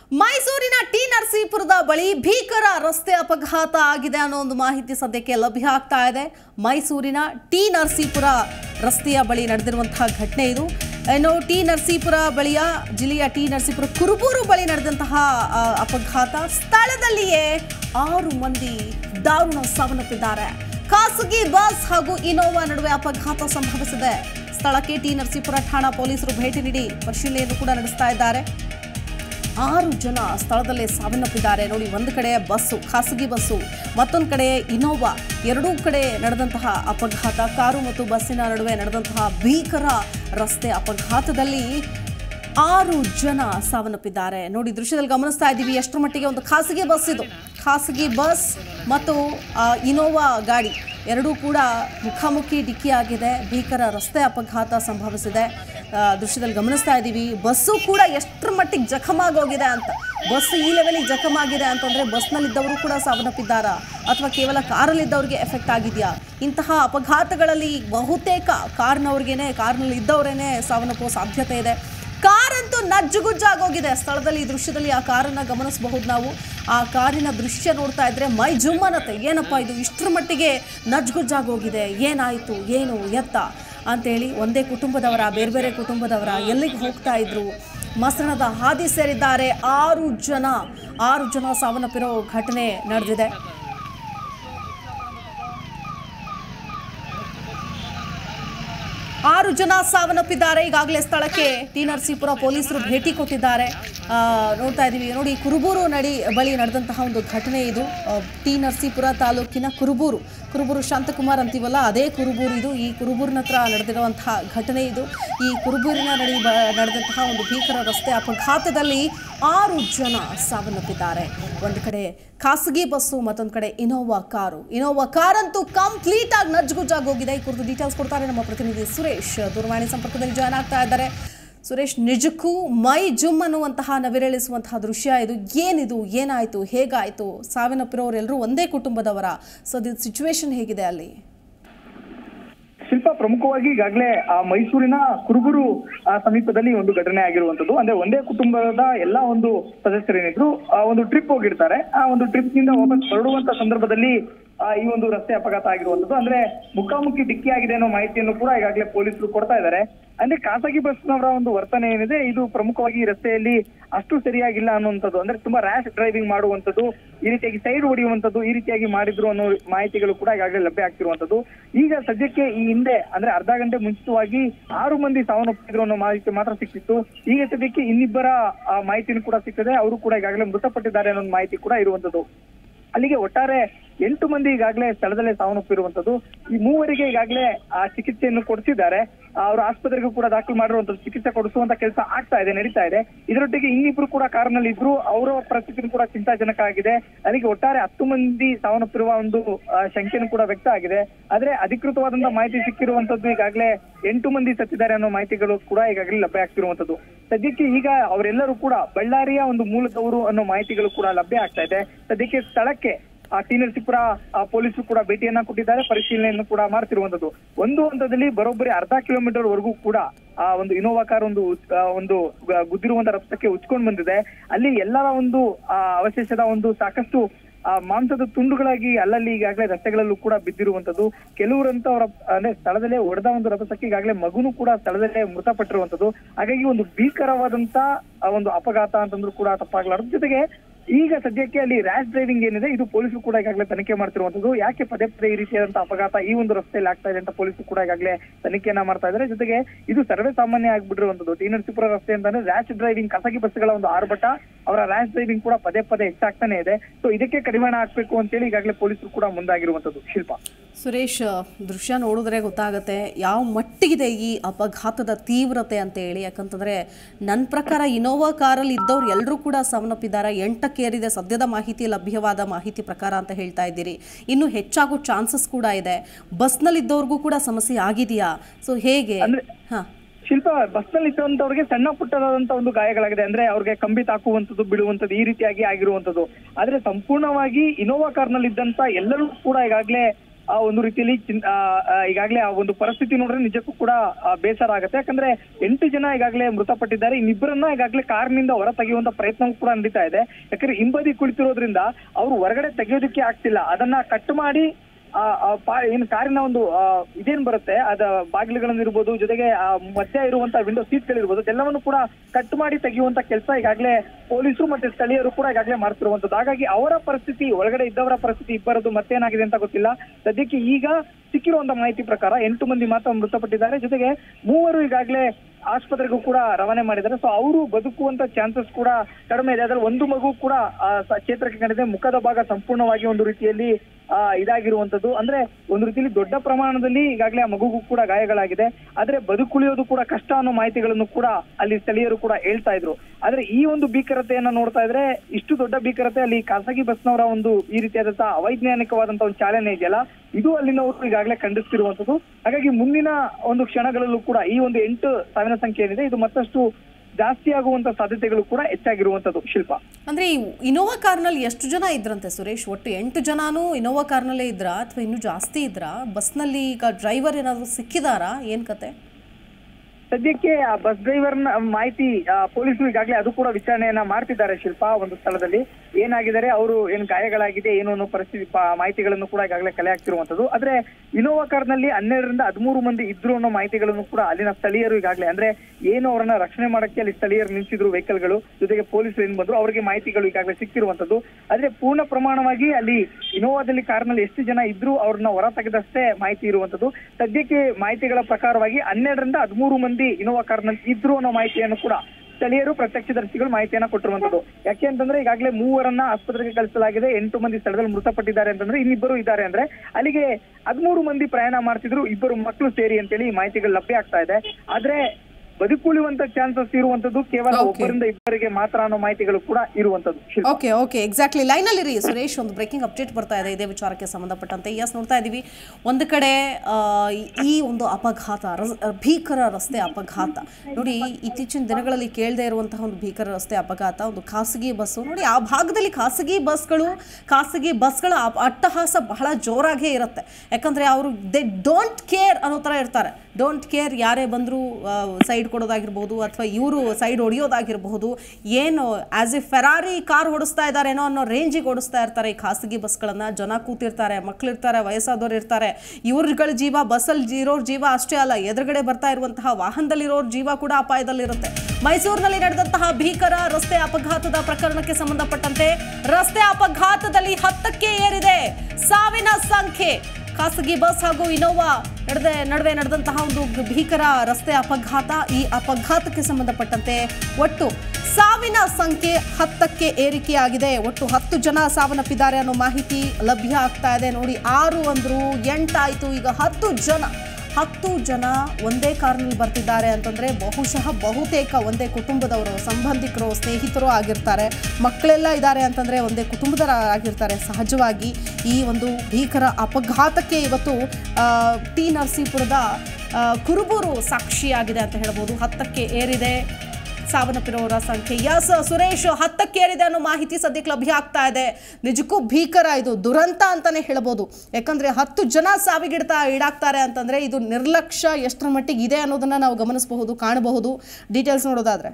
ಮೈಸೂರಿನ ಟಿ ನರಸೀಪುರದ ಬಳಿ ಭೀಕರ ರಸ್ತೆ ಅಪಘಾತ ಆಗಿದೆ ಅನ್ನೋ ಒಂದು ಮಾಹಿತಿ ಸದ್ಯಕ್ಕೆ ಲಭ್ಯ ಆಗ್ತಾ ಇದೆ ಮೈಸೂರಿನ ಟಿ ನರಸೀಪುರ ರಸ್ತೆಯ ಬಳಿ ನಡೆದಿರುವಂತಹ ಘಟನೆ ಇದು ಇನ್ನು ಟಿ ನರಸೀಪುರ ಬಳಿಯ ಜಿಲ್ಲೆಯ ಟಿ ನರಸೀಪುರ ಕುರುಬೂರು ಬಳಿ ನಡೆದಂತಹ ಆ, ಅಪಘಾತ ಸ್ಥಳದಲ್ಲಿಯೇ ಆರು ಮಂದಿ ದಾರುಣ ಸಾವನ್ನಪ್ಪಿದ್ದಾರೆ ಖಾಸಗಿ ಬಸ್ ಹಾಗೂ ಇನೋವಾ ನಡುವೆ ಅಪಘಾತ ಸಂಭವಿಸಿದೆ ಸ್ಥಳಕ್ಕೆ ಟಿ ನರಸೀಪುರ ಠಾಣಾ ಪೊಲೀಸರು ಭೇಟಿ ನೀಡಿ ಪರಿಶೀಲನೆಯನ್ನು ಕೂಡ ನಡೆಸ್ತಾ ಇದ್ದಾರೆ ಆರು ಜನ ಸ್ಥಳದಲ್ಲೇ ಸಾವನ್ನಪ್ಪಿದ್ದಾರೆ ನೋಡಿ ಒಂದು ಕಡೆ ಬಸ್ಸು ಖಾಸಗಿ ಬಸ್ಸು ಮತ್ತೊಂದು ಕಡೆ ಇನೋವಾ ಎರಡೂ ಕಡೆ ನಡೆದಂತಹ ಅಪಘಾತ ಕಾರು ಮತ್ತು ಬಸ್ಸಿನ ನಡುವೆ ನಡೆದಂತಹ ಭೀಕರ ರಸ್ತೆ ಅಪಘಾತದಲ್ಲಿ ಆರು ಜನ ಸಾವನ್ನಪ್ಪಿದ್ದಾರೆ ನೋಡಿ ದೃಶ್ಯದಲ್ಲಿ ಗಮನಿಸ್ತಾ ಇದ್ದೀವಿ ಎಷ್ಟರ ಮಟ್ಟಿಗೆ ಒಂದು ಖಾಸಗಿ ಬಸ್ ಇದು ಖಾಸಗಿ ಬಸ್ ಮತ್ತು ಆ, ಇನೋವಾ ಗಾಡಿ ಎರಡೂ ಕೂಡ ಮುಖಾಮುಖಿ ಡಿಕ್ಕಿ ಆಗಿದೆ ಭೀಕರ ರಸ್ತೆ ಅಪಘಾತ ಸಂಭವಿಸಿದೆ ಆ, ದೃಶ್ಯದಲ್ಲಿ ಗಮನಿಸ್ತಾ ಇದ್ದೀವಿ ಬಸ್ಸು ಕೂಡ ಎಷ್ಟರ ಮಟ್ಟಿಗೆ ಜಖಮಾಗೋಗಿದೆ ಅಂತ ಬಸ್ ಈ ಲೆವೆಲಿಗೆ ಜಖಮಾಗಿದೆ ಅಂತಂದರೆ ಬಸ್ನಲ್ಲಿದ್ದವರು ಕೂಡ ಸಾವನ್ನಪ್ಪಿದ್ದಾರಾ ಅಥವಾ ಕೇವಲ ಕಾರಲ್ಲಿದ್ದವ್ರಿಗೆ ಎಫೆಕ್ಟ್ ಆಗಿದೆಯಾ ಇಂತಹ ಅಪಘಾತಗಳಲ್ಲಿ ಬಹುತೇಕ ಕಾರ್ನವ್ರಿಗೇನೆ ಕಾರ್ನಲ್ಲಿ ಇದ್ದವರೇನೆ ಸಾವನ್ನಪ್ಪುವ ಸಾಧ್ಯತೆ ಇದೆ ಕಾರಂತೂ ನಜ್ಜುಗುಜ್ಜಾಗೋಗಿದೆ ಸ್ಥಳದಲ್ಲಿ ಈ ದೃಶ್ಯದಲ್ಲಿ ಆ ಕಾರನ್ನ ಗಮನಿಸಬಹುದು ನಾವು ಆ ಕಾರಿನ ದೃಶ್ಯ ನೋಡ್ತಾ ಇದ್ರೆ ಮೈ ಜುಮ್ಮನತ್ತೆ ಏನಪ್ಪ ಇದು ಇಷ್ಟರ ಮಟ್ಟಿಗೆ ನಜ್ಜುಗುಜ್ಜಾಗೋಗಿದೆ ಏನಾಯಿತು ಏನು ಎತ್ತ ಅಂತೇಳಿ ಒಂದೇ ಕುಟುಂಬದವರ ಬೇರೆ ಬೇರೆ ಕುಟುಂಬದವರ ಎಲ್ಲಿಗೆ ಹೋಗ್ತಾ ಇದ್ರು ಮಸಣದ ಹಾದಿ ಸೇರಿದ್ದಾರೆ ಆರು ಜನ ಆರು ಜನ ಸಾವನ್ನಪ್ಪಿರೋ ಘಟನೆ ನಡೆದಿದೆ ಆರು ಜನ ಸಾವನ್ನಪ್ಪಿದ್ದಾರೆ ಈಗಾಗಲೇ ಸ್ಥಳಕ್ಕೆ ಟಿ ನರಸೀಪುರ ಪೊಲೀಸರು ಭೇಟಿ ಕೊಟ್ಟಿದ್ದಾರೆ ಆ, ನೋಡ್ತಾ ಇದ್ದೀವಿ ನೋಡಿ ಕುರುಬೂರು ನಡಿ ಬಳಿ ನಡೆದಂತಹ ಒಂದು ಘಟನೆ ಇದು ಆ, ಟಿ ನರಸೀಪುರ ತಾಲೂಕಿನ ಕುರುಬೂರು ಕುರುಬೂರು ಶಾಂತಕುಮಾರ್ ಅಂತೀವಲ್ಲ ಅದೇ ಕುರುಬೂರು ಇದು ಈ ಕುರುಬೂರಿನ ಹತ್ರ ನಡೆದಿರುವಂತಹ ಘಟನೆ ಇದು ಈ ಕುರುಬೂರಿನ ನಡಿ ಬ ನಡೆದಂತಹ ಒಂದು ಭೀಕರ ರಸ್ತೆ ಅಪಘಾತದಲ್ಲಿ ಆರು ಜನ ಸಾವನ್ನಪ್ಪಿದ್ದಾರೆ ಒಂದು ಕಡೆ ಖಾಸಗಿ ಬಸ್ಸು ಮತ್ತೊಂದು ಕಡೆ ಇನೋವಾ ಕಾರು ಇನೋವಾ ಕಾರಂತೂ ಕಂಪ್ಲೀಟ್ ಆಗಿ ನಜ್ಗುಜ್ಜಾಗಿ ಹೋಗಿದೆ ಈ ಕುರಿತು ಡೀಟೇಲ್ಸ್ ಕೊಡ್ತಾರೆ ನಮ್ಮ ಪ್ರತಿನಿಧಿ ಸುರೇಶ್ ದೂರವಾಣಿ ಸಂಪರ್ಕದಲ್ಲಿ ಜಾಯ್ನ್ ಆಗ್ತಾ ಇದ್ದಾರೆ ಸುರೇಶ್ ನಿಜಕ್ಕೂ ಮೈ ಜುಮ್ ಅನ್ನುವಂತಹ ನವಿರೇಳಿಸುವಂತಹ ದೃಶ್ಯ ಇದು ಏನಿದು ಏನಾಯಿತು ಹೇಗಾಯಿತು ಸಾವನ್ನಪ್ಪಿರೋರೆಲ್ಲರೂ ಒಂದೇ ಕುಟುಂಬದವರ ಸೊ ಸಿಚುವೇಶನ್ ಹೇಗಿದೆ ಅಲ್ಲಿ ಶಿಲ್ಪ ಪ್ರಮುಖವಾಗಿ ಈಗಾಗಲೇ ಆ ಮೈಸೂರಿನ ಕುರುಬುರು ಆ ಸಮೀಪದಲ್ಲಿ ಒಂದು ಘಟನೆ ಆಗಿರುವಂತದ್ದು ಅಂದ್ರೆ ಒಂದೇ ಕುಟುಂಬದ ಎಲ್ಲಾ ಒಂದು ಸದಸ್ಯರೇನಿದ್ರು ಆ ಒಂದು ಟ್ರಿಪ್ ಹೋಗಿರ್ತಾರೆ ಆ ಒಂದು ಟ್ರಿಪ್ ನಿಂದ ವಾಪಸ್ ಹೊರಡುವಂತ ಸಂದರ್ಭದಲ್ಲಿ ಆ, ಈ ಒಂದು ರಸ್ತೆ ಅಪಘಾತ ಆಗಿರುವಂತದ್ದು ಅಂದ್ರೆ ಮುಖಾಮುಖಿ ಡಿಕ್ಕಿ ಆಗಿದೆ ಅನ್ನೋ ಮಾಹಿತಿಯನ್ನು ಕೂಡ ಈಗಾಗಲೇ ಪೊಲೀಸರು ಕೊಡ್ತಾ ಇದ್ದಾರೆ ಅಂದ್ರೆ ಖಾಸಗಿ ಬಸ್ನವರ ಒಂದು ವರ್ತನೆ ಏನಿದೆ ಇದು ಪ್ರಮುಖವಾಗಿ ಈ ರಸ್ತೆಯಲ್ಲಿ ಅಷ್ಟು ಸರಿಯಾಗಿಲ್ಲ ಅನ್ನುವಂಥದ್ದು ಅಂದ್ರೆ ತುಂಬಾ ರ್ಯಾಶ್ ಡ್ರೈವಿಂಗ್ ಮಾಡುವಂಥದ್ದು ಈ ರೀತಿಯಾಗಿ ಸೈಡ್ ಹೊಡೆಯುವಂಥದ್ದು ಈ ರೀತಿಯಾಗಿ ಮಾಡಿದ್ರು ಅನ್ನೋ ಮಾಹಿತಿಗಳು ಕೂಡ ಈಗಾಗಲೇ ಲಭ್ಯ ಆಗ್ತಿರುವಂಥದ್ದು ಈಗ ಸದ್ಯಕ್ಕೆ ಈ ಹಿಂದೆ ಅಂದ್ರೆ ಅರ್ಧ ಗಂಟೆ ಮುಂಚಿತವಾಗಿ ಆರು ಮಂದಿ ಸಾವನ್ನಪ್ಪಿದ್ರು ಅನ್ನೋ ಮಾಹಿತಿ ಮಾತ್ರ ಸಿಕ್ಕಿತ್ತು ಈಗ ಸದ್ಯಕ್ಕೆ ಇನ್ನಿಬ್ಬರ ಆ, ಮಾಹಿತಿನೂ ಕೂಡ ಸಿಗ್ತದೆ ಅವರು ಕೂಡ ಈಗಾಗಲೇ ಮೃತಪಟ್ಟಿದ್ದಾರೆ ಅನ್ನೋ ಒಂದು ಮಾಹಿತಿ ಕೂಡ ಇರುವಂತದ್ದು ಅಲ್ಲಿಗೆ ಒಟ್ಟಾರೆ ಎಂಟು ಮಂದಿ ಈಗಾಗಲೇ ಸ್ಥಳದಲ್ಲೇ ಸಾವನ್ನಪ್ಪಿರುವಂತದ್ದು ಈ ಮೂವರಿಗೆ ಈಗಾಗಲೇ ಆ ಚಿಕಿತ್ಸೆಯನ್ನು ಕೊಡಿಸಿದ್ದಾರೆ ಅವರು ಆಸ್ಪತ್ರೆಗೂ ಕೂಡ ದಾಖಲು ಮಾಡಿರುವಂತದ್ದು ಚಿಕಿತ್ಸೆ ಕೊಡಿಸುವಂತ ಕೆಲಸ ಆಗ್ತಾ ಇದೆ ನಡೀತಾ ಇದೆ ಇದರೊಟ್ಟಿಗೆ ಇನ್ನಿಬ್ರು ಕೂಡ ಕಾರಿನಲ್ಲಿ ಇದ್ರು ಅವರ ಪರಿಸ್ಥಿತಿನೂ ಕೂಡ ಚಿಂತಾಜನಕ ಆಗಿದೆ ಅಲ್ಲಿಗೆ ಒಟ್ಟಾರೆ ಹತ್ತು ಮಂದಿ ಸಾವನ್ನಪ್ಪಿರುವ ಒಂದು ಆ, ಶಂಕೆನೂ ಕೂಡ ವ್ಯಕ್ತ ಆಗಿದೆ ಆದ್ರೆ ಅಧಿಕೃತವಾದಂತಹ ಮಾಹಿತಿ ಸಿಕ್ಕಿರುವಂತದ್ದು ಈಗಾಗಲೇ ಎಂಟು ಮಂದಿ ಸತ್ತಿದ್ದಾರೆ ಅನ್ನೋ ಮಾಹಿತಿಗಳು ಕೂಡ ಈಗಾಗಲೇ ಲಭ್ಯ ಆಗ್ತಿರುವಂತದ್ದು ಸದ್ಯಕ್ಕೆ ಈಗ ಅವರೆಲ್ಲರೂ ಕೂಡ ಬಳ್ಳಾರಿಯ ಒಂದು ಮೂಲದವರು ಅನ್ನೋ ಮಾಹಿತಿಗಳು ಕೂಡ ಲಭ್ಯ ಆಗ್ತಾ ಇದೆ ಸದ್ಯಕ್ಕೆ ಸ್ಥಳಕ್ಕೆ ಆ ಟಿ ನರಸೀಪುರ ಆ, ಪೊಲೀಸರು ಕೂಡ ಭೇಟಿಯನ್ನ ಕೊಟ್ಟಿದ್ದಾರೆ ಪರಿಶೀಲನೆಯನ್ನು ಕೂಡ ಮಾಡ್ತಿರುವಂತದ್ದು ಒಂದು ಹಂತದಲ್ಲಿ ಬರೋಬ್ಬರಿ ಅರ್ಧ ಕಿಲೋಮೀಟರ್ ವರೆಗೂ ಕೂಡ ಆ ಒಂದು ಇನೋವಾ ಕಾರ್ ಒಂದು ಆ, ಒಂದು ಗ- ಗುದ್ದಿರುವಂತ ರಸ್ತೆಗೆ ಉಚ್ಕೊಂಡ್ ಬಂದಿದೆ ಅಲ್ಲಿ ಎಲ್ಲರ ಒಂದು ಆ, ಅವಶೇಷದ ಒಂದು ಸಾಕಷ್ಟು ಆ ಮಾಂಸದ ತುಂಡುಗಳಾಗಿ ಅಲ್ಲಲ್ಲಿ ಈಗಾಗಲೇ ರಸ್ತೆಗಳಲ್ಲೂ ಕೂಡ ಬಿದ್ದಿರುವಂತದ್ದು ಕೆಲವರಂತ ಅವರ ಅಂದ್ರೆ ಸ್ಥಳದಲ್ಲೇ ಹೊಡೆದ ಒಂದು ರಭಸಕ್ಕೆ ಈಗಾಗಲೇ ಮಗುನು ಕೂಡ ಸ್ಥಳದಲ್ಲೇ ಮೃತಪಟ್ಟಿರುವಂತದ್ದು ಹಾಗಾಗಿ ಒಂದು ಭೀಕರವಾದಂತ ಆ ಒಂದು ಅಪಘಾತ ಅಂತಂದ್ರೂ ಕೂಡ ತಪ್ಪಾಗ್ಲಾರ್ದು ಜೊತೆಗೆ ಈಗ ಸದ್ಯಕ್ಕೆ ಅಲ್ಲಿ ರ್ಯಾಶ್ ಡ್ರೈವಿಂಗ್ ಏನಿದೆ ಇದು ಪೊಲೀಸರು ಕೂಡ ಈಗಾಗಲೇ ತನಿಖೆ ಮಾಡ್ತಿರುವಂತದ್ದು ಯಾಕೆ ಪದೇ ಪದೇ ಈ ರೀತಿಯಾದಂತಹ ಅಪಘಾತ ಈ ಒಂದು ರಸ್ತೆಯಲ್ಲಿ ಆಗ್ತಾ ಇದೆ ಅಂತ ಪೊಲೀಸರು ಕೂಡ ಈಗಾಗಲೇ ತನಿಖೆಯನ್ನ ಮಾಡ್ತಾ ಇದ್ದಾರೆ ಜೊತೆಗೆ ಇದು ಸರ್ವೇ ಸಾಮಾನ್ಯ ಆಗ್ಬಿಟ್ಟಿರುವಂತದ್ದು ಟಿ ನರಸೀಪುರ ರಸ್ತೆ ಅಂತಂದ್ರೆ ರ್ಯಾಶ್ ಡ್ರೈವಿಂಗ್ ಖಾಸಗಿ ಬಸ್ಗಳ ಒಂದು ಆರ್ಭಟ ಅವರ ರ್ಯಾಶ್ ಡ್ರೈವಿಂಗ್ ಕೂಡ ಪದೇ ಪದೇ ಹೆಚ್ಚಾಗ್ತಾನೆ ಇದೆ ಸೊ ಇದಕ್ಕೆ ಕಡಿವಾಣ ಹಾಕ್ಬೇಕು ಅಂತೇಳಿ ಈಗಾಗಲೇ ಪೊಲೀಸರು ಕೂಡ ಮುಂದಾಗಿರುವಂತದ್ದು ಶಿಲ್ಪ ಸುರೇಶ್ ದೃಶ್ಯ ನೋಡಿದ್ರೆ ಗೊತ್ತಾಗುತ್ತೆ ಯಾವ ಮಟ್ಟಿಗಿದೆ ಈ ಅಪಘಾತದ ತೀವ್ರತೆ ಅಂತ ಹೇಳಿ ಯಾಕಂತಂದ್ರೆ ನನ್ನ ಪ್ರಕಾರ ಇನೋವಾ ಕಾರಲ್ಲಿ ಇದ್ದವ್ರು ಎಲ್ಲರೂ ಕೂಡ ಸಾವನ್ನಪ್ಪಿದ್ದಾರೆ ಎಂಟಕ್ಕೇರಿದೆ ಸದ್ಯದ ಮಾಹಿತಿ ಲಭ್ಯವಾದ ಮಾಹಿತಿ ಪ್ರಕಾರ ಅಂತ ಹೇಳ್ತಾ ಇದ್ದೀರಿ ಇನ್ನು ಹೆಚ್ಚಾಗೋ ಚಾನ್ಸಸ್ ಕೂಡ ಇದೆ ಬಸ್ನಲ್ಲಿದ್ದವ್ರಿಗೂ ಕೂಡ ಸಮಸ್ಯೆ ಆಗಿದೆಯಾ ಸೊ ಹೇಗೆ ಅಂದ್ರೆ- ಹಾಂ ಶಿಲ್ಪ ಬಸ್ ನಲ್ಲಿ ಇದ್ದಂತವ್ರಿಗೆ ಸಣ್ಣ ಪುಟ್ಟದಾದಂತ ಒಂದು ಗಾಯಗಳಾಗಿದೆ ಅಂದ್ರೆ ಅವ್ರಿಗೆ ಕಂಬಿ ತಾಕುವಂತದ್ದು ಬಿಡುವಂತದ್ದು ಈ ರೀತಿಯಾಗಿ ಆಗಿರುವಂತದ್ದು ಆದ್ರೆ ಸಂಪೂರ್ಣವಾಗಿ ಇನೋವಾ ಕಾರ್ ನಲ್ಲಿ ಇದ್ದಂತ ಎಲ್ಲರೂ ಕೂಡ ಈಗಾಗಲೇ ಆ ಒಂದು ರೀತಿಯಲ್ಲಿ ಚಿನ್- ಆ, ಆ, ಈಗಾಗಲೇ ಆ ಒಂದು ಪರಿಸ್ಥಿತಿ ನೋಡಿದ್ರೆ ನಿಜಕ್ಕೂ ಕೂಡ ಆ, ಬೇಸರ ಆಗುತ್ತೆ ಯಾಕಂದ್ರೆ ಎಂಟು ಜನ ಈಗಾಗಲೇ ಮೃತಪಟ್ಟಿದ್ದಾರೆ ಇನ್ನಿಬ್ಬರನ್ನ ಈಗಾಗಲೇ ಕಾರ್ನಿಂದ ಹೊರ ತೆಗೆಯುವಂತ ಪ್ರಯತ್ನ ಕೂಡ ನಡೀತಾ ಇದೆ ಯಾಕಂದ್ರೆ ಹಿಂಬದಿ ಕುಳಿತಿರೋದ್ರಿಂದ ಅವರು ಹೊರಗಡೆ ತೆಗೆಯೋದಕ್ಕೆ ಆಗ್ತಿಲ್ಲ ಅದನ್ನ ಕಟ್ ಮಾಡಿ ಆ ಆ ಪಾ- ಏನು ಕಾರಿನ ಒಂದು ಆ, ಇದೇನ್ ಬರುತ್ತೆ ಅದ ಬಾಗಿಲುಗಳನ್ನಿರ್ಬೋದು ಜೊತೆಗೆ ಆ ಮಧ್ಯ ಇರುವಂತ ವಿಂಡೋ ಸೀಟ್ಗಳಿರ್ಬೋದು ಎಲ್ಲವನ್ನು ಕೂಡ ಕಟ್ ಮಾಡಿ ತೆಗೆಯುವಂತ ಕೆಲಸ ಈಗಾಗಲೇ ಪೊಲೀಸರು ಮತ್ತೆ ಸ್ಥಳೀಯರು ಕೂಡ ಈಗಾಗಲೇ ಮಾಡ್ತಿರುವಂತದ್ದು ಹಾಗಾಗಿ ಅವರ ಪರಿಸ್ಥಿತಿ ಒಳಗಡೆ ಇದ್ದವರ ಪರಿಸ್ಥಿತಿ ಇಬ್ಬರದ್ದು ಮತ್ತೇನಾಗಿದೆ ಅಂತ ಗೊತ್ತಿಲ್ಲ ಸದ್ಯಕ್ಕೆ ಈಗ ಸಿಕ್ಕಿರುವಂತ ಮಾಹಿತಿ ಪ್ರಕಾರ ಎಂಟು ಮಂದಿ ಮಾತ್ರ ಮೃತಪಟ್ಟಿದ್ದಾರೆ ಜೊತೆಗೆ ಮೂವರು ಈಗಾಗಲೇ ಆಸ್ಪತ್ರೆಗೂ ಕೂಡ ರವಾನೆ ಮಾಡಿದ್ದಾರೆ ಸೊ ಅವರು ಬದುಕುವಂತ ಚಾನ್ಸಸ್ ಕೂಡ ಕಡಿಮೆ ಇದೆ ಅದ್ರಲ್ಲಿ ಒಂದು ಮಗು ಕೂಡ ಆ, ಸ- ಚೇತರಿಕೆ ಕಂಡಿದೆ ಮುಖದ ಭಾಗ ಸಂಪೂರ್ಣವಾಗಿ ಒಂದು ರೀತಿಯಲ್ಲಿ ಆ, ಇದಾಗಿರುವಂತದ್ದು ಅಂದ್ರೆ ಒಂದು ರೀತಿಯಲ್ಲಿ ದೊಡ್ಡ ಪ್ರಮಾಣದಲ್ಲಿ ಈಗಾಗಲೇ ಆ ಮಗುಗೂ ಕೂಡ ಗಾಯಗಳಾಗಿದೆ ಆದ್ರೆ ಬದುಕುಳಿಯೋದು ಕೂಡ ಕಷ್ಟ ಅನ್ನೋ ಮಾಹಿತಿಗಳನ್ನು ಕೂಡ ಅಲ್ಲಿ ಸ್ಥಳೀಯರು ಕೂಡ ಹೇಳ್ತಾ ಇದ್ರು ಆದ್ರೆ ಈ ಒಂದು ಭೀಕರತೆಯನ್ನ ನೋಡ್ತಾ ಇದ್ರೆ ಇಷ್ಟು ದೊಡ್ಡ ಭೀಕರತೆ ಅಲ್ಲಿ ಖಾಸಗಿ ಬಸ್ನವರ ಒಂದು ಈ ರೀತಿಯಾದಂತಹ ಅವೈಜ್ಞಾನಿಕವಾದಂತಹ ಒಂದು ಚಾಲನೆ ಇದೆಯಲ್ಲ ಇದು ಅಲ್ಲಿನವರು ಈಗಾಗಲೇ ಖಂಡಿಸ್ತಿರುವಂತದ್ದು ಹಾಗಾಗಿ ಮುಂದಿನ ಒಂದು ಕ್ಷಣಗಳಲ್ಲೂ ಕೂಡ ಈ ಒಂದು ಎಂಟು ಸಾವಿನ ಸಂಖ್ಯೆ ಏನಿದೆ ಇದು ಮತ್ತಷ್ಟು ಜಾಸ್ತಿ ಆಗುವಂತ ಸಾಧ್ಯತೆಗಳು ಕೂಡ ಹೆಚ್ಚಾಗಿರುವಂತದ್ದು ಶಿಲ್ಪ ಅಂದ್ರೆ ಈ ಇನೋವಾ ಕಾರ್ನಲ್ಲಿ ಎಷ್ಟು ಜನ ಇದ್ರಂತೆ ಸುರೇಶ್ ಒಟ್ಟು ಎಂಟು ಜನನೂ ಇನೋವಾ ಕಾರ್ನಲ್ಲೇ ಇದ್ರಾ ಅಥವಾ ಇನ್ನೂ ಜಾಸ್ತಿ ಇದ್ರಾ ಬಸ್ನಲ್ಲಿ ಈಗ ಡ್ರೈವರ್ ಏನಾದರೂ ಸಿಕ್ಕಿದಾರಾ ಏನ್ ಕತೆ ಸದ್ಯಕ್ಕೆ ಆ ಬಸ್ ಡ್ರೈವರ್ನ ಮಾಹಿತಿ ಆ, ಪೊಲೀಸರು ಈಗಾಗಲೇ ಅದು ಕೂಡ ವಿಚಾರಣೆಯನ್ನ ಮಾಡ್ತಿದ್ದಾರೆ ಶಿಲ್ಪ ಒಂದು ಸ್ಥಳದಲ್ಲಿ ಏನಾಗಿದ್ದಾರೆ ಅವರು ಏನ್ ಗಾಯಗಳಾಗಿದೆ ಏನು ಅನ್ನೋ ಪರಿಸ್ಥಿತಿ ಪಾ- ಮಾಹಿತಿಗಳನ್ನು ಕೂಡ ಈಗಾಗಲೇ ಕಲೆ ಹಾಕ್ತಿರುವಂತದ್ದು ಆದ್ರೆ ಇನೋವಾ ಕಾರ್ನಲ್ಲಿ ಹನ್ನೆರಡರಿಂದ ಹದಿಮೂರು ಮಂದಿ ಇದ್ರು ಅನ್ನೋ ಮಾಹಿತಿಗಳನ್ನು ಕೂಡ ಅಲ್ಲಿನ ಸ್ಥಳೀಯರು ಈಗಾಗಲೇ ಅಂದ್ರೆ ಏನು ಅವರನ್ನ ರಕ್ಷಣೆ ಮಾಡಕ್ಕೆ ಅಲ್ಲಿ ಸ್ಥಳೀಯರು ನಿಂತಿದ್ರು ವೆಹಿಕಲ್ಗಳು ಜೊತೆಗೆ ಪೊಲೀಸರು ಏನ್ ಬಂದ್ರು ಅವರಿಗೆ ಮಾಹಿತಿಗಳು ಈಗಾಗಲೇ ಸಿಕ್ತಿರುವಂತದ್ದು ಆದ್ರೆ ಪೂರ್ಣ ಪ್ರಮಾಣವಾಗಿ ಅಲ್ಲಿ ಇನೋವಾದಲ್ಲಿ ಕಾರ್ನಲ್ಲಿ ಎಷ್ಟು ಜನ ಇದ್ರು ಅವ್ರನ್ನ ಹೊರ ತೆಗೆದಷ್ಟೇ ಮಾಹಿತಿ ಇರುವಂತದ್ದು ಸದ್ಯಕ್ಕೆ ಮಾಹಿತಿಗಳ ಪ್ರಕಾರವಾಗಿ ಹನ್ನೆರಡರಿಂದ ಹದಿಮೂರು ಮಂದಿ ಇನೋವಾ ಕಾರ್ನಲ್ಲಿ ಇದ್ರು ಅನ್ನೋ ಮಾಹಿತಿಯನ್ನು ಕೂಡ ಸ್ಥಳೀಯರು ಪ್ರತ್ಯಕ್ಷದರ್ಶಿಗಳು ಮಾಹಿತಿಯನ್ನ ಕೊಟ್ಟಿರುವಂತದ್ದು ಯಾಕೆ ಅಂತಂದ್ರೆ ಈಗಾಗಲೇ ಮೂವರನ್ನ ಆಸ್ಪತ್ರೆಗೆ ಕಳಿಸಲಾಗಿದೆ ಎಂಟು ಮಂದಿ ಸ್ಥಳದಲ್ಲಿ ಮೃತಪಟ್ಟಿದ್ದಾರೆ ಅಂತಂದ್ರೆ ಇನ್ನಿಬ್ಬರು ಇದ್ದಾರೆ ಅಂದ್ರೆ ಅಲ್ಲಿಗೆ ಹದಿಮೂರು ಮಂದಿ ಪ್ರಯಾಣ ಮಾಡ್ತಿದ್ರು ಇಬ್ಬರು ಮಕ್ಕಳು ಸೇರಿ ಅಂತೇಳಿ ಈ ಮಾಹಿತಿಗಳು ಲಭ್ಯ ಆಗ್ತಾ ಇದೆ ಆದ್ರೆ ಬದುಕುಳಿಯುವಂತ ಚಾನ್ಸಸ್ ಇರುವಂತದ್ದು ಕೇವಲ Okay. ಒಬ್ಬರಿಂದ ಇಬ್ಬರಿಗೆ ಮಾತ್ರ ಅನ್ನೋ ಮಾಹಿತಿಗಳು ಕೂಡ ಇರುವಂತದ್ದು ಶಿಲ್ಪ. ಓಕೆ ಓಕೆ ಎಕ್ಸಾಕ್ಟ್ಲಿ ಲೈನಲ್ಲಿರಿ ಸುರೇಶ್ ಒಂದು ಬ್ರೇಕಿಂಗ್ ಅಪ್ಡೇಟ್ ಬರ್ತಾ ಇದೆ ಇದೇ ವಿಚಾರಕ್ಕೆ ಸಂಬಂಧಪಟ್ಟಂತೆ ಎಸ್ ನೋಡ್ತಾ ಇದ್ದೀವಿ ಒಂದು ಕಡೆ ಆ, ಈ ಒಂದು ಅಪಘಾತ ರಸ್- ಭೀಕರ ರಸ್ತೆ ಅಪಘಾತ ನೋಡಿ ಇತ್ತೀಚಿನ ದಿನಗಳಲ್ಲಿ ಕೇಳದೇ ಇರುವಂತಹ ಒಂದು ಭೀಕರ ರಸ್ತೆ ಅಪಘಾತ ಒಂದು ಖಾಸಗಿ ಬಸ್ಸು ನೋಡಿ ಆ ಭಾಗದಲ್ಲಿ ಖಾಸಗಿ ಬಸ್ಗಳು ಖಾಸಗಿ ಬಸ್ಗಳ ಅಪ- ಅಟ್ಟಹಾಸ ಬಹಳ ಜೋರಾಗೇ ಇರುತ್ತೆ ಯಾಕಂದರೆ ಅವರು ದೇ ಡೋಂಟ್ ಕೇರ್ ಅನ್ನೋ ಥರ ಇರ್ತಾರೆ ಡೋಂಟ್ ಕೇರ್ ಯಾರೇ ಬಂದರೂ ಸೈಡ್ ಕೊಡೋದಾಗಿರ್ಬೋದು ಅಥವಾ ಇವರು ಸೈಡ್ ಹೊಡೆಯೋದಾಗಿರಬಹುದು ಏನು ಆಸ್ ಎ ಫೆರಾರಿ ಕಾರ್ ಓಡಿಸ್ತಾ ಇದ್ದಾರೇನೋ ಅನ್ನೋ ರೇಂಜಿಗೆ ಓಡಿಸ್ತಾ ಇರ್ತಾರೆ ಈ ಖಾಸಗಿ ಬಸ್ಗಳನ್ನು ಜನ ಕೂತಿರ್ತಾರೆ ಮಕ್ಕಳಿರ್ತಾರೆ ವಯಸ್ಸಾದವ್ರು ಇರ್ತಾರೆ ಇವ್ರಗಳ ಜೀವ ಬಸ್ಸಲ್ಲಿ ಇರೋರ್ ಜೀವ ಅಷ್ಟೇ ಅಲ್ಲ ಎದುರುಗಡೆ ಬರ್ತಾ ಇರುವಂತಹ ವಾಹನದಲ್ಲಿರೋರ್ ಜೀವ ಕೂಡ ಅಪಾಯದಲ್ಲಿರುತ್ತೆ ಮೈಸೂರಿನಲ್ಲಿ ನಡೆದಂತಹ ಭೀಕರ ರಸ್ತೆ ಅಪಘಾತದ ಪ್ರಕರಣಕ್ಕೆ ಸಂಬಂಧಪಟ್ಟಂತೆ ರಸ್ತೆ ಅಪಘಾತದಲ್ಲಿ ಹತ್ತಕ್ಕೆ ಏರಿದೆ ಸಾವಿನ ಸಂಖ್ಯೆ ಖಾಸಗಿ ಬಸ್ ಹಾಗೂ ಇನೋವಾ ನಡೆದ ನಡುವೆ ನಡೆದಂತಹ ಒಂದು ಭೀಕರ ರಸ್ತೆ ಅಪಘಾತ ಈ ಅಪಘಾತಕ್ಕೆ ಸಂಬಂಧಪಟ್ಟಂತೆ ಒಟ್ಟು ಸಾವಿನ ಸಂಖ್ಯೆ ಹತ್ತಕ್ಕೆ ಏರಿಕೆಯಾಗಿದೆ ಒಟ್ಟು ಹತ್ತು ಜನ ಸಾವನ್ನಪ್ಪಿದ್ದಾರೆ ಅನ್ನೋ ಮಾಹಿತಿ ಲಭ್ಯ ಆಗ್ತಾ ಇದೆ ನೋಡಿ ಆರು ಅಂದ್ರು ಎಂಟಾಯ್ತು ಈಗ ಹತ್ತು ಜನ ಹತ್ತು ಜನ ಒಂದೇ ಕಾರ್ನಲ್ಲಿ ಬರ್ತಿದ್ದಾರೆ ಅಂತಂದ್ರೆ ಬಹುಶಃ ಬಹುತೇಕ ಒಂದೇ ಕುಟುಂಬದವರು ಸಂಬಂಧಿಕರು ಸ್ನೇಹಿತರು ಆಗಿರ್ತಾರೆ ಮಕ್ಕಳೆಲ್ಲ ಇದ್ದಾರೆ ಅಂತಂದ್ರೆ ಒಂದೇ ಕುಟುಂಬದರ ಆಗಿರ್ತಾರೆ ಸಹಜವಾಗಿ ಈ ಒಂದು ಭೀಕರ ಅಪಘಾತಕ್ಕೆ ಇವತ್ತು ಆ, ಟಿ ನರಸೀಪುರದ ಆ, ಕುರುಬೂರು ಸಾಕ್ಷಿಯಾಗಿದೆ ಅಂತ ಹೇಳ್ಬೋದು ಹತ್ತಕ್ಕೆ ಏರಿದೆ ಸಾವನ್ನಪ್ಪಿರೋರ ಸಂಖ್ಯೆ ಎಸ್ ಸುರೇಶ್ ಹತ್ತಕ್ಕೇರಿದೆ ಅನ್ನೋ ಮಾಹಿತಿ ಸದ್ಯಕ್ಕೆ ಲಭ್ಯ ಆಗ್ತಾ ಇದೆ ನಿಜಕ್ಕೂ ಭೀಕರ ಇದು ದುರಂತ ಅಂತಾನೆ ಹೇಳ್ಬೋದು ಯಾಕಂದ್ರೆ ಹತ್ತು ಜನ ಸಾವಿಗಿಡ್ತಾ ಈಡಾಗ್ತಾರೆ ಅಂತಂದ್ರೆ ಇದು ನಿರ್ಲಕ್ಷ್ಯ ಎಷ್ಟರ ಮಟ್ಟಿಗೆ ಇದೆ ಅನ್ನೋದನ್ನ ನಾವು ಗಮನಿಸಬಹುದು ಕಾಣಬಹುದು ಡೀಟೇಲ್ಸ್ ನೋಡೋದಾದ್ರೆ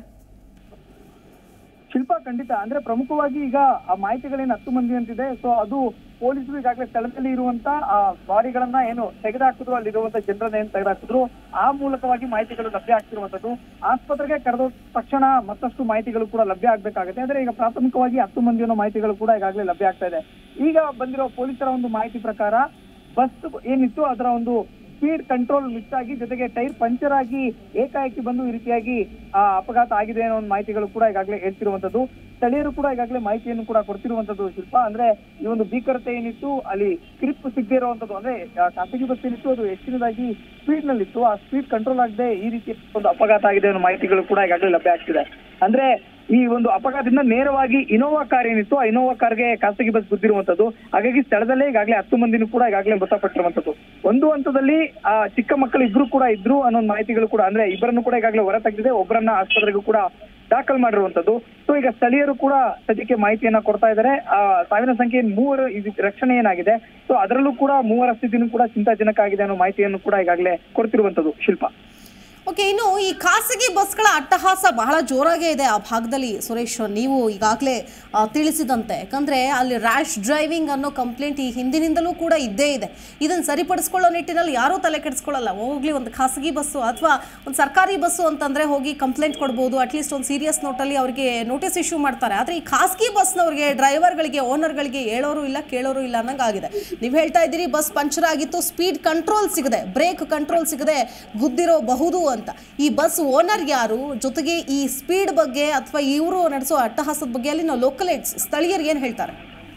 ಶಿಲ್ಪ ಖಂಡಿತ ಅಂದ್ರೆ ಪ್ರಮುಖವಾಗಿ ಈಗ ಆ ಮಾಹಿತಿಗಳೇನು ಹತ್ತು ಮಂದಿ ಅಂತಿದೆ ಸೊ ಅದು ಪೊಲೀಸರು ಈಗಾಗಲೇ ಸ್ಥಳದಲ್ಲಿ ಇರುವಂತ ಆ ಬಾಡಿಗಳನ್ನ ಏನು ತೆಗೆದಾಕಿದ್ರು ಅಲ್ಲಿರುವಂತ ಜನರನ್ನ ಏನು ತೆಗೆದಾಕಿದ್ರು ಆ ಮೂಲಕವಾಗಿ ಮಾಹಿತಿಗಳು ಲಭ್ಯ ಆಗ್ತಿರುವಂತದ್ದು ಆಸ್ಪತ್ರೆಗೆ ಕರೆದ ತಕ್ಷಣ ಮತ್ತಷ್ಟು ಮಾಹಿತಿಗಳು ಕೂಡ ಲಭ್ಯ ಆಗ್ಬೇಕಾಗುತ್ತೆ ಅಂದ್ರೆ ಈಗ ಪ್ರಾಥಮಿಕವಾಗಿ ಹತ್ತು ಮಂದಿ ಅನ್ನೋ ಮಾಹಿತಿಗಳು ಕೂಡ ಈಗಾಗಲೇ ಲಭ್ಯ ಆಗ್ತಾ ಇದೆ ಈಗ ಬಂದಿರೋ ಪೊಲೀಸರ ಒಂದು ಮಾಹಿತಿ ಪ್ರಕಾರ ಬಸ್ ಏನಿತ್ತು ಅದರ ಒಂದು ಸ್ಪೀಡ್ ಕಂಟ್ರೋಲ್ ಮಿಸ್ ಆಗಿ ಜೊತೆಗೆ ಟೈರ್ ಪಂಚರ್ ಆಗಿ ಏಕಾಏಕಿ ಬಂದು ಈ ರೀತಿಯಾಗಿ ಆ ಅಪಘಾತ ಆಗಿದೆ ಅನ್ನೋ ಒಂದು ಮಾಹಿತಿಗಳು ಕೂಡ ಈಗಾಗಲೇ ಹೇಳ್ತಿರುವಂತದ್ದು ಸ್ಥಳೀಯರು ಕೂಡ ಈಗಾಗಲೇ ಮಾಹಿತಿಯನ್ನು ಕೂಡ ಕೊಡ್ತಿರುವಂತದ್ದು ಶಿಲ್ಪ ಅಂದ್ರೆ ಈ ಒಂದು ಭೀಕರತೆ ಏನಿತ್ತು ಅಲ್ಲಿ ಸ್ಕ್ರಿಪ್ ಸಿಗದೇ ಇರುವಂತದ್ದು ಅಂದ್ರೆ ಆ ಖಾಸಗಿ ಬಸ್ ಏನಿತ್ತು ಅದು ಹೆಚ್ಚಿನದಾಗಿ ಸ್ಪೀಡ್ ನಲ್ಲಿತ್ತು ಆ ಸ್ಪೀಡ್ ಕಂಟ್ರೋಲ್ ಆಗದೆ ಈ ರೀತಿಯ ಒಂದು ಅಪಘಾತ ಆಗಿದೆ ಅನ್ನೋ ಮಾಹಿತಿಗಳು ಕೂಡ ಈಗಾಗಲೇ ಲಭ್ಯ ಆಗ್ತಿದೆ ಅಂದ್ರೆ ಈ ಒಂದು ಅಪಘಾತದಿಂದ ನೇರವಾಗಿ ಇನೋವಾ ಕಾರ್ ಏನಿತ್ತು ಆ ಇನೋವಾ ಕಾರ್ಗೆ ಖಾಸಗಿ ಬಸ್ ಗುದ್ದಿರುವಂತದ್ದು ಹಾಗಾಗಿ ಸ್ಥಳದಲ್ಲೇ ಈಗಾಗಲೇ ಹತ್ತು ಮಂದಿನೂ ಕೂಡ ಈಗಾಗಲೇ ಮೃತಪಟ್ಟಿರುವಂತದ್ದು ಒಂದು ಹಂತದಲ್ಲಿ ಆ ಚಿಕ್ಕ ಮಕ್ಕಳು ಇಬ್ರು ಕೂಡ ಇದ್ರು ಅನ್ನೋ ಒಂದು ಮಾಹಿತಿಗಳು ಕೂಡ ಅಂದ್ರೆ ಇಬ್ಬರನ್ನು ಕೂಡ ಈಗಾಗಲೇ ಹೊರ ತೆಗೆದಿದೆ ಒಬ್ಬರನ್ನ ಆಸ್ಪತ್ರೆಗೂ ಕೂಡ ದಾಖಲು ಮಾಡಿರುವಂತದ್ದು ಸೊ ಈಗ ಸ್ಥಳೀಯರು ಕೂಡ ಸದ್ಯಕ್ಕೆ ಮಾಹಿತಿಯನ್ನ ಕೊಡ್ತಾ ಇದ್ದಾರೆ ಆ ಸಾವಿನ ಸಂಖ್ಯೆ ಮೂವರು ಇದು ರಕ್ಷಣೆ ಏನಾಗಿದೆ ಸೊ ಅದರಲ್ಲೂ ಕೂಡ ಮೂವರ ಸ್ಥಿತಿನೂ ಕೂಡ ಚಿಂತಾಜನಕ ಆಗಿದೆ ಅನ್ನೋ ಮಾಹಿತಿಯನ್ನು ಕೂಡ ಈಗಾಗಲೇ ಕೊಡ್ತಿರುವಂತದ್ದು ಶಿಲ್ಪ ಓಕೆ ಇನ್ನು ಈ ಖಾಸಗಿ ಬಸ್ಗಳ ಅಟ್ಟಹಾಸ ಬಹಳ ಜೋರಾಗೇ ಇದೆ ಆ ಭಾಗದಲ್ಲಿ ಸುರೇಶ್ ನೀವು ಈಗಾಗಲೇ ಆ, ತಿಳಿಸಿದಂತೆ ಯಾಕಂದ್ರೆ ಅಲ್ಲಿ ರ್ಯಾಶ್ ಡ್ರೈವಿಂಗ್ ಅನ್ನೋ ಕಂಪ್ಲೇಂಟ್ ಈ ಹಿಂದಿನಿಂದಲೂ ಕೂಡ ಇದ್ದೇ ಇದೆ ಇದನ್ನು ಸರಿಪಡಿಸ್ಕೊಳ್ಳೋ ನಿಟ್ಟಿನಲ್ಲಿ ಯಾರೂ ತಲೆ ಕೆಡಿಸ್ಕೊಳ್ಳಲ್ಲ ಹೋಗ್ಲಿ ಒಂದು ಖಾಸಗಿ ಬಸ್ಸು ಅಥವಾ ಒಂದು ಸರ್ಕಾರಿ ಬಸ್ಸು ಅಂತಂದ್ರೆ ಹೋಗಿ ಕಂಪ್ಲೇಂಟ್ ಕೊಡ್ಬೋದು ಅಟ್ಲೀಸ್ಟ್ ಒಂದು ಸೀರಿಯಸ್ ನೋಟಲ್ಲಿ ಅವರಿಗೆ ನೋಟಿಸ್ ಇಶ್ಯೂ ಮಾಡ್ತಾರೆ ಆದರೆ ಈ ಖಾಸಗಿ ಬಸ್ನವ್ರಿಗೆ ಡ್ರೈವರ್ಗಳಿಗೆ ಓನರ್ಗಳಿಗೆ ಹೇಳೋರು ಇಲ್ಲ ಕೇಳೋರು ಇಲ್ಲ ಅನ್ನಂಗೆ ಆಗಿದೆ ನೀವು ಹೇಳ್ತಾ ಇದ್ದೀರಿ ಬಸ್ ಪಂಚರ್ ಆಗಿತ್ತು ಸ್ಪೀಡ್ ಕಂಟ್ರೋಲ್ ಸಿಗದೆ ಬ್ರೇಕ್ ಕಂಟ್ರೋಲ್ ಸಿಗದೆ ಗುದ್ದಿರೋಬಹುದು ಅಂತ ಈ ಬಸ್ ಓನರ್ ಯಾರು ಜೊತೆಗೆ ಈ ಸ್ಪೀಡ್ ಬಗ್ಗೆ ಅಥವಾ ಇವರು ನಡೆಸೋ ಅಟ್ಟಹಾಸದ ಬಗ್ಗೆ ಅಲ್ಲಿ ನಾವು ಲೋಕಲೈಟ್ಸ್ ಸ್ಥಳೀಯರು ಏನು ಹೇಳ್ತಾರೆ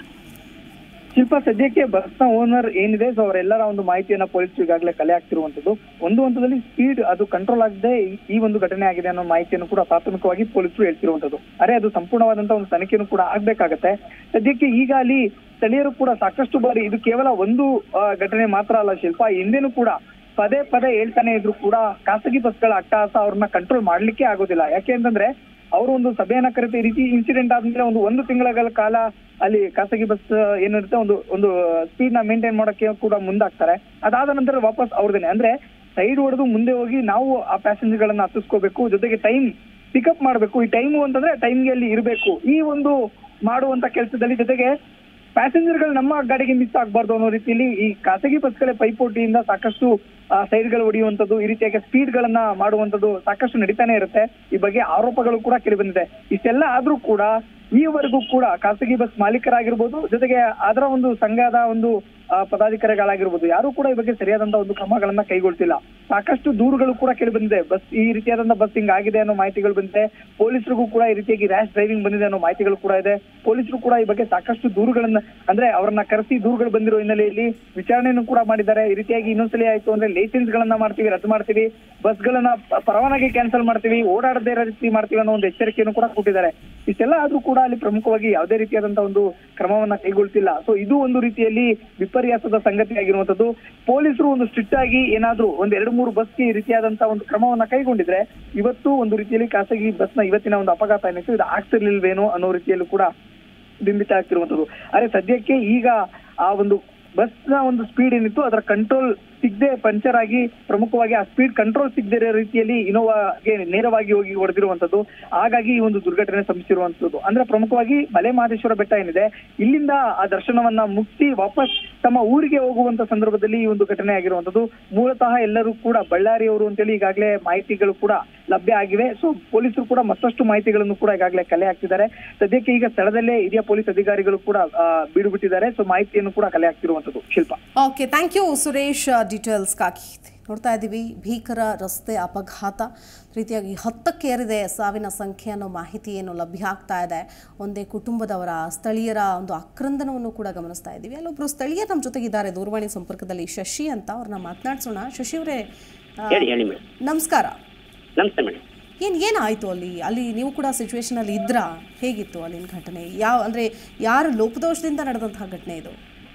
ಶಿಲ್ಪ ಸದ್ಯಕ್ಕೆ ಬಸ್ನ ಓನರ್ ಏನಿದೆ ಸೊ ಅವರೆಲ್ಲರ ಒಂದು ಮಾಹಿತಿಯನ್ನ ಪೊಲೀಸರು ಈಗಾಗಲೇ ಕಲೆ ಹಾಕ್ತಿರುವಂತದ್ದು ಒಂದು ಹಂತದಲ್ಲಿ ಸ್ಪೀಡ್ ಅದು ಕಂಟ್ರೋಲ್ ಆಗದೆ ಈ ಒಂದು ಘಟನೆ ಆಗಿದೆ ಅನ್ನೋ ಮಾಹಿತಿಯನ್ನು ಕೂಡ ಪ್ರಾಥಮಿಕವಾಗಿ ಪೊಲೀಸರು ಹೇಳ್ತಿರುವಂತದ್ದು ಅರೆ ಅದು ಸಂಪೂರ್ಣವಾದಂತಹ ಒಂದು ತನಿಖೆಯನ್ನು ಕೂಡ ಆಗ್ಬೇಕಾಗತ್ತೆ ಸದ್ಯಕ್ಕೆ ಈಗ ಅಲ್ಲಿ ಸ್ಥಳೀಯರು ಕೂಡ ಸಾಕಷ್ಟು ಬಾರಿ ಇದು ಕೇವಲ ಒಂದು ಆ, ಘಟನೆ ಮಾತ್ರ ಅಲ್ಲ ಶಿಲ್ಪ ಹಿಂದೆನೂ ಕೂಡ ಪದೇ ಪದೇ ಹೇಳ್ತಾನೆ ಇದ್ರು ಕೂಡ ಖಾಸಗಿ ಬಸ್ಗಳ ಅಟ್ಟಹಾಸ ಅವ್ರನ್ನ ಕಂಟ್ರೋಲ್ ಮಾಡ್ಲಿಕ್ಕೆ ಆಗೋದಿಲ್ಲ ಯಾಕೆ ಅಂತಂದ್ರೆ ಅವರು ಒಂದು ಸಭೆಯನ್ನ ಕರೆದು ಈ ರೀತಿ ಇನ್ಸಿಡೆಂಟ್ ಆದ್ಮೇಲೆ ಒಂದು ಒಂದು ತಿಂಗಳ ಕಾಲ ಅಲ್ಲಿ ಖಾಸಗಿ ಬಸ್ ಏನಿರುತ್ತೆ ಒಂದು ಒಂದು ಸ್ಪೀಡ್ ನ ಮೇಂಟೈನ್ ಮಾಡೋಕೆ ಕೂಡ ಮುಂದಾಗ್ತಾರೆ ಅದಾದ ನಂತರ ವಾಪಸ್ ಅವ್ರದೇನೆ ಅಂದ್ರೆ ಸೈಡ್ ಹೊಡೆದು ಮುಂದೆ ಹೋಗಿ ನಾವು ಆ ಪ್ಯಾಸೆಂಜರ್ ಗಳನ್ನ ಹತ್ತಿಸ್ಕೋಬೇಕು ಜೊತೆಗೆ ಟೈಮ್ ಪಿಕಪ್ ಮಾಡಬೇಕು ಈ ಟೈಮು ಅಂತಂದ್ರೆ ಟೈಮ್ಗೆ ಅಲ್ಲಿ ಇರಬೇಕು ಈ ಒಂದು ಮಾಡುವಂತ ಕೆಲಸದಲ್ಲಿ ಜೊತೆಗೆ ಪ್ಯಾಸೆಂಜರ್ ಗಳು ನಮ್ಮ ಗಾಡಿಗೆ ಮಿಸ್ ಆಗ್ಬಾರ್ದು ಅನ್ನೋ ರೀತಿಯಲ್ಲಿ ಈ ಖಾಸಗಿ ಬಸ್ಗಳ ಪೈಪೋಟಿಯಿಂದ ಸಾಕಷ್ಟು ಸೈಡ್ ಗಳು ಹೊಡೆಯುವಂತದ್ದು ಈ ರೀತಿಯಾಗಿ ಸ್ಪೀಡ್ ಗಳನ್ನ ಮಾಡುವಂತದ್ದು ಸಾಕಷ್ಟು ನಡೀತಾನೆ ಇರುತ್ತೆ ಈ ಬಗ್ಗೆ ಆರೋಪಗಳು ಕೂಡ ಕೇಳಿ ಬಂದಿದೆ ಇಷ್ಟೆಲ್ಲ ಆದ್ರೂ ಕೂಡ ಈವರೆಗೂ ಕೂಡ ಖಾಸಗಿ ಬಸ್ ಮಾಲೀಕರಾಗಿರ್ಬೋದು ಜೊತೆಗೆ ಅದರ ಒಂದು ಸಂಘದ ಒಂದು ಆ, ಪದಾಧಿಕಾರಿಗಳಾಗಿರ್ಬೋದು ಯಾರು ಕೂಡ ಈ ಬಗ್ಗೆ ಸರಿಯಾದಂತ ಒಂದು ಕ್ರಮಗಳನ್ನ ಕೈಗೊಳ್ತಿಲ್ಲ ಸಾಕಷ್ಟು ದೂರುಗಳು ಕೂಡ ಕೇಳಿ ಬಂದಿದೆ ಬಸ್ ಈ ರೀತಿಯಾದಂತ ಬಸ್ ಹಿಂಗ್ ಆಗಿದೆ ಅನ್ನೋ ಮಾಹಿತಿಗಳು ಬಂದಿದೆ ಪೊಲೀಸರಿಗೂ ಕೂಡ ಈ ರೀತಿಯಾಗಿ ರ್ಯಾಶ್ ಡ್ರೈವಿಂಗ್ ಬಂದಿದೆ ಅನ್ನೋ ಮಾಹಿತಿಗಳು ಕೂಡ ಇದೆ ಪೊಲೀಸರು ಕೂಡ ಈ ಬಗ್ಗೆ ಸಾಕಷ್ಟು ದೂರುಗಳನ್ನ ಅಂದ್ರೆ ಅವರನ್ನ ಕರೆಸಿ ದೂರುಗಳು ಬಂದಿರೋ ಹಿನ್ನೆಲೆಯಲ್ಲಿ ವಿಚಾರಣೆಯನ್ನು ಕೂಡ ಮಾಡಿದ್ದಾರೆ ಈ ರೀತಿಯಾಗಿ ಇನ್ನೊಂದ್ಸಲಿ ಆಯ್ತು ಅಂದ್ರೆ ಲೈಸೆನ್ಸ್ ಗಳನ್ನ ಮಾಡ್ತೀವಿ ರದ್ದು ಮಾಡ್ತೀವಿ ಬಸ್ಗಳನ್ನ ಪ- ಪರವಾನಗಿ ಕ್ಯಾನ್ಸಲ್ ಮಾಡ್ತೀವಿ ಓಡಾಡದೇ ಇರೋ ರೀತಿ ಮಾಡ್ತೀವಿ ಅನ್ನೋ ಒಂದು ಎಚ್ಚರಿಕೆಯನ್ನು ಕೂಡ ಕೊಟ್ಟಿದ್ದಾರೆ ಇಷ್ಟೆಲ್ಲ ಆದ್ರೂ ಕೂಡ ಅಲ್ಲಿ ಪ್ರಮುಖವಾಗಿ ಯಾವುದೇ ರೀತಿಯಾದಂತಹ ಒಂದು ಕ್ರಮವನ್ನ ಕೈಗೊಳ್ತಿಲ್ಲ ಸೊ ಇದು ಒಂದು ರೀತಿಯಲ್ಲಿ ವಿಪರ್ಯಾಸದ ಸಂಗತಿ ಆಗಿರುವಂತದ್ದು ಪೊಲೀಸರು ಒಂದು ಸ್ಟ್ರಿಕ್ಟ್ ಆಗಿ ಏನಾದ್ರೂ ಒಂದ್ ಎರಡು ಮೂರು ಬಸ್ಗೆ ಈ ರೀತಿಯಾದಂತಹ ಒಂದು ಕ್ರಮವನ್ನ ಕೈಗೊಂಡಿದ್ರೆ ಇವತ್ತು ಒಂದು ರೀತಿಯಲ್ಲಿ ಖಾಸಗಿ ಬಸ್ನ ಇವತ್ತಿನ ಒಂದು ಅಪಘಾತ ಏನಿತ್ತು ಇದು ಆಗ್ತಿರ್ಲಿಲ್ವೇನೋ ಅನ್ನೋ ರೀತಿಯಲ್ಲೂ ಕೂಡ ಬಿಂಬಿತ ಆಗ್ತಿರುವಂತದ್ದು ಆದ್ರೆ ಸದ್ಯಕ್ಕೆ ಈಗ ಆ ಒಂದು ಬಸ್ ನ ಒಂದು ಸ್ಪೀಡ್ ಏನಿತ್ತು ಅದರ ಕಂಟ್ರೋಲ್ ಸಿಗದೆ ಪಂಚರ್ ಆಗಿ ಪ್ರಮುಖವಾಗಿ ಆ ಸ್ಪೀಡ್ ಕಂಟ್ರೋಲ್ ಸಿಗದೆ ಇರೋ ರೀತಿಯಲ್ಲಿ ಇನೋವಾಗೆ ನೇರವಾಗಿ ಹೋಗಿ ಹೊಡೆದಿರುವಂತದ್ದು ಹಾಗಾಗಿ ಈ ಒಂದು ದುರ್ಘಟನೆ ಸಂಭವಿಸಿರುವಂತದ್ದು ಅಂದ್ರೆ ಪ್ರಮುಖವಾಗಿ ಮಲೆ ಮಹದೇಶ್ವರ ಬೆಟ್ಟ ಏನಿದೆ ಇಲ್ಲಿಂದ ಆ ದರ್ಶನವನ್ನ ಮುಗಿಸಿ ವಾಪಸ್ ತಮ್ಮ ಊರಿಗೆ ಹೋಗುವಂತ ಸಂದರ್ಭದಲ್ಲಿ ಈ ಒಂದು ಘಟನೆ ಆಗಿರುವಂತದ್ದು ಮೂಲತಃ ಎಲ್ಲರೂ ಕೂಡ ಬಳ್ಳಾರಿಯವರು ಅಂತೇಳಿ ಈಗಾಗಲೇ ಮಾಹಿತಿಗಳು ಕೂಡ ಲಭ್ಯ ಆಗಿವೆ ಸೊ ಪೊಲೀಸರು ಕೂಡ ಮತ್ತಷ್ಟು ಮಾಹಿತಿಗಳನ್ನು ಕೂಡ ಈಗಾಗಲೇ ಕಲೆ ಹಾಕ್ತಿದ್ದಾರೆ ಸದ್ಯಕ್ಕೆ ಈಗ ಸ್ಥಳದಲ್ಲೇ ಹಿರಿಯ ಪೊಲೀಸ್ ಅಧಿಕಾರಿಗಳು ಕೂಡ ಆ, ಬೀಡು ಬಿಟ್ಟಿದ್ದಾರೆ ಸೊ ಮಾಹಿತಿಯನ್ನು ಕೂಡ ಕಲೆ ಹಾಕ್ತಿರುವಂತದ್ದು Shilpa okay thank you Suresh ಡೀಟೇಲ್ಸ್ಗಾಗಿ ನೋಡ್ತಾ ಇದ್ದೀವಿ ಭೀಕರ ರಸ್ತೆ ಅಪಘಾತ ರೀತಿಯಾಗಿ ಹತ್ತಕ್ಕೇರಿದೆ ಸಾವಿನ ಸಂಖ್ಯೆ ಅನ್ನೋ ಮಾಹಿತಿ ಏನು ಲಭ್ಯ ಆಗ್ತಾ ಇದೆ ಒಂದೇ ಕುಟುಂಬದವರ ಸ್ಥಳೀಯರ ಒಂದು ಆಕ್ರಂದನವನ್ನು ಕೂಡ ಗಮನಿಸ್ತಾ ಇದ್ದೀವಿ ಅಲ್ಲೊಬ್ರು ಸ್ಥಳೀಯರು ನಮ್ಮ ಜೊತೆಗಿದ್ದಾರೆ ದೂರವಾಣಿ ಸಂಪರ್ಕದಲ್ಲಿ ಶಶಿ ಅಂತ ಅವ್ರನ್ನ ಮಾತನಾಡ್ಸೋಣ ಶಶಿ ಅವರೇ ಹೇಳಿ ಹೇಳಿ ಮೇಡಮ್ ನಮಸ್ಕಾರ ನಮಸ್ತೆ ಮೇಡಮ್ ಏನು ಏನಾಯಿತು ಅಲ್ಲಿ ಅಲ್ಲಿ ನೀವು ಕೂಡ ಸಿಚುವೇಶನಲ್ಲಿ ಇದ್ರಾ ಹೇಗಿತ್ತು ಅಲ್ಲಿನ ಘಟನೆ ಯಾವ ಅಂದರೆ ಯಾರ ಲೋಪದೋಷದಿಂದ ನಡೆದಂತಹ ಘಟನೆ ಇದು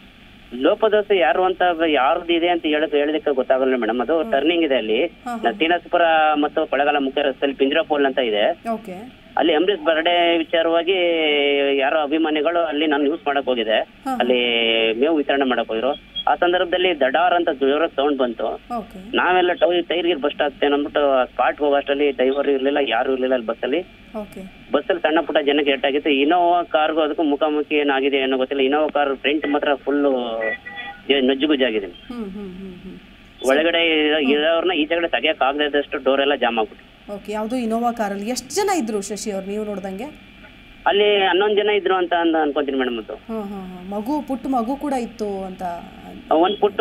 ಲೋಪದೋಷ ಯಾರು ಅಂತ ಯಾರ್ದು ಇದೆ ಅಂತ ಹೇಳಕ್ ಹೇಳೋದಕ್ಕೆ ಗೊತ್ತಾಗಲ್ಲ ಮೇಡಮ್ ಅದು ಟರ್ನಿಂಗ್ ಇದೆ ಅಲ್ಲಿ ಶ್ರೀನಿವಾಸಪುರ ಮತ್ತು ಕೊಳ್ಳಗಾಲ ಮುಖ್ಯ ರಸ್ತೆಯಲ್ಲಿ ಪಿಂಜರಾಪೋಲ್ ಅಂತ ಇದೆ ಓಕೆ ಅಲ್ಲಿ ಅಂಬರೀಶ್ ಬರ್ಡೇ ವಿಚಾರವಾಗಿ ಯಾರೋ ಅಭಿಮಾನಿಗಳು ಅಲ್ಲಿ ನಾನು ಯೂಸ್ ಮಾಡಕ್ ಹೋಗಿದೆ ಅಲ್ಲಿ ಮೇವು ವಿತರಣೆ ಮಾಡಕ್ ಹೋಗಿದ್ರು ಆ ಸಂದರ್ಭದಲ್ಲಿ ದಡಾರ್ ಅಂತ ಜೋರ ಸೌಂಡ್ ಬಂತು ಓಕೆ ನಾವೆಲ್ಲ ಟೈ ಟೈರ್ ಗಿರ್ ಬಸ್ಟ್ ಆಗ್ತೇನೆ ಅಂದ್ಬಿಟ್ಟು ಸ್ಪಾಟ್ ಹೋಗೋ ಅಷ್ಟರಲ್ಲಿ ಡ್ರೈವರ್ ಇರ್ಲಿಲ್ಲ ಯಾರು ಇರ್ಲಿಲ್ಲ ಅಲ್ಲಿ ಬಸ್ಸಲ್ಲಿ ಓಕೆ ಬಸ್ಸಲ್ಲಿ ಸಣ್ಣ ಪುಟ್ಟ ಜನಕ್ಕೆ ಏಟಾಗಿತ್ತು ಇನೋವಾ ಕಾರ್ಗೂ ಅದಕ್ಕೂ ಮುಖಾಮುಖಿ ಏನಾಗಿದೆ ಏನೋ ಗೊತ್ತಿಲ್ಲ ಇನೋವಾ ಕಾರ್ ಫ್ರಂಟ್ ಮಾತ್ರ ಫುಲ್ಲು ನಜ್ಜುಗುಜ್ಜಾಗಿದೆ ಹ್ಮ್ ಹ್ಮ್ ಹ್ಮ್ ಹ್ಮ್ ಒಳಗಡೆ ಇರೋ- ಇರೋರ್ನ ಈಚೆ ಕಡೆ ತೆಗಿಯಕ್ ಆಗದಷ್ಟು ಡೋರ್ ಎಲ್ಲ ಜಾಮ್ ಆಗ್ಬಿಟ್ಟು ಓಕೆ ಯಾವುದು ಇನೋವಾ ಕಾರಲ್ಲಿ ಎಷ್ಟು ಜನ ಇದ್ರು ಶಶಿ ಅವ್ರು ನೀವು ನೋಡ್ದಂಗೆ ಅಲ್ಲಿ ಹನ್ನೊಂದು ಜನ ಇದ್ರು ಅಂತ ಅಂದ್ ಅನ್ಕೊಂತೀನಿ ಮೇಡಮ್ ಅದು ಹಾಂ ಹಾಂ ಹಾಂ ಮಗು ಪುಟ್ಟ ಮಗು ಕೂಡ ಇತ್ತು ಅಂತ ಒಂದ್ ಪುಟ್ಟ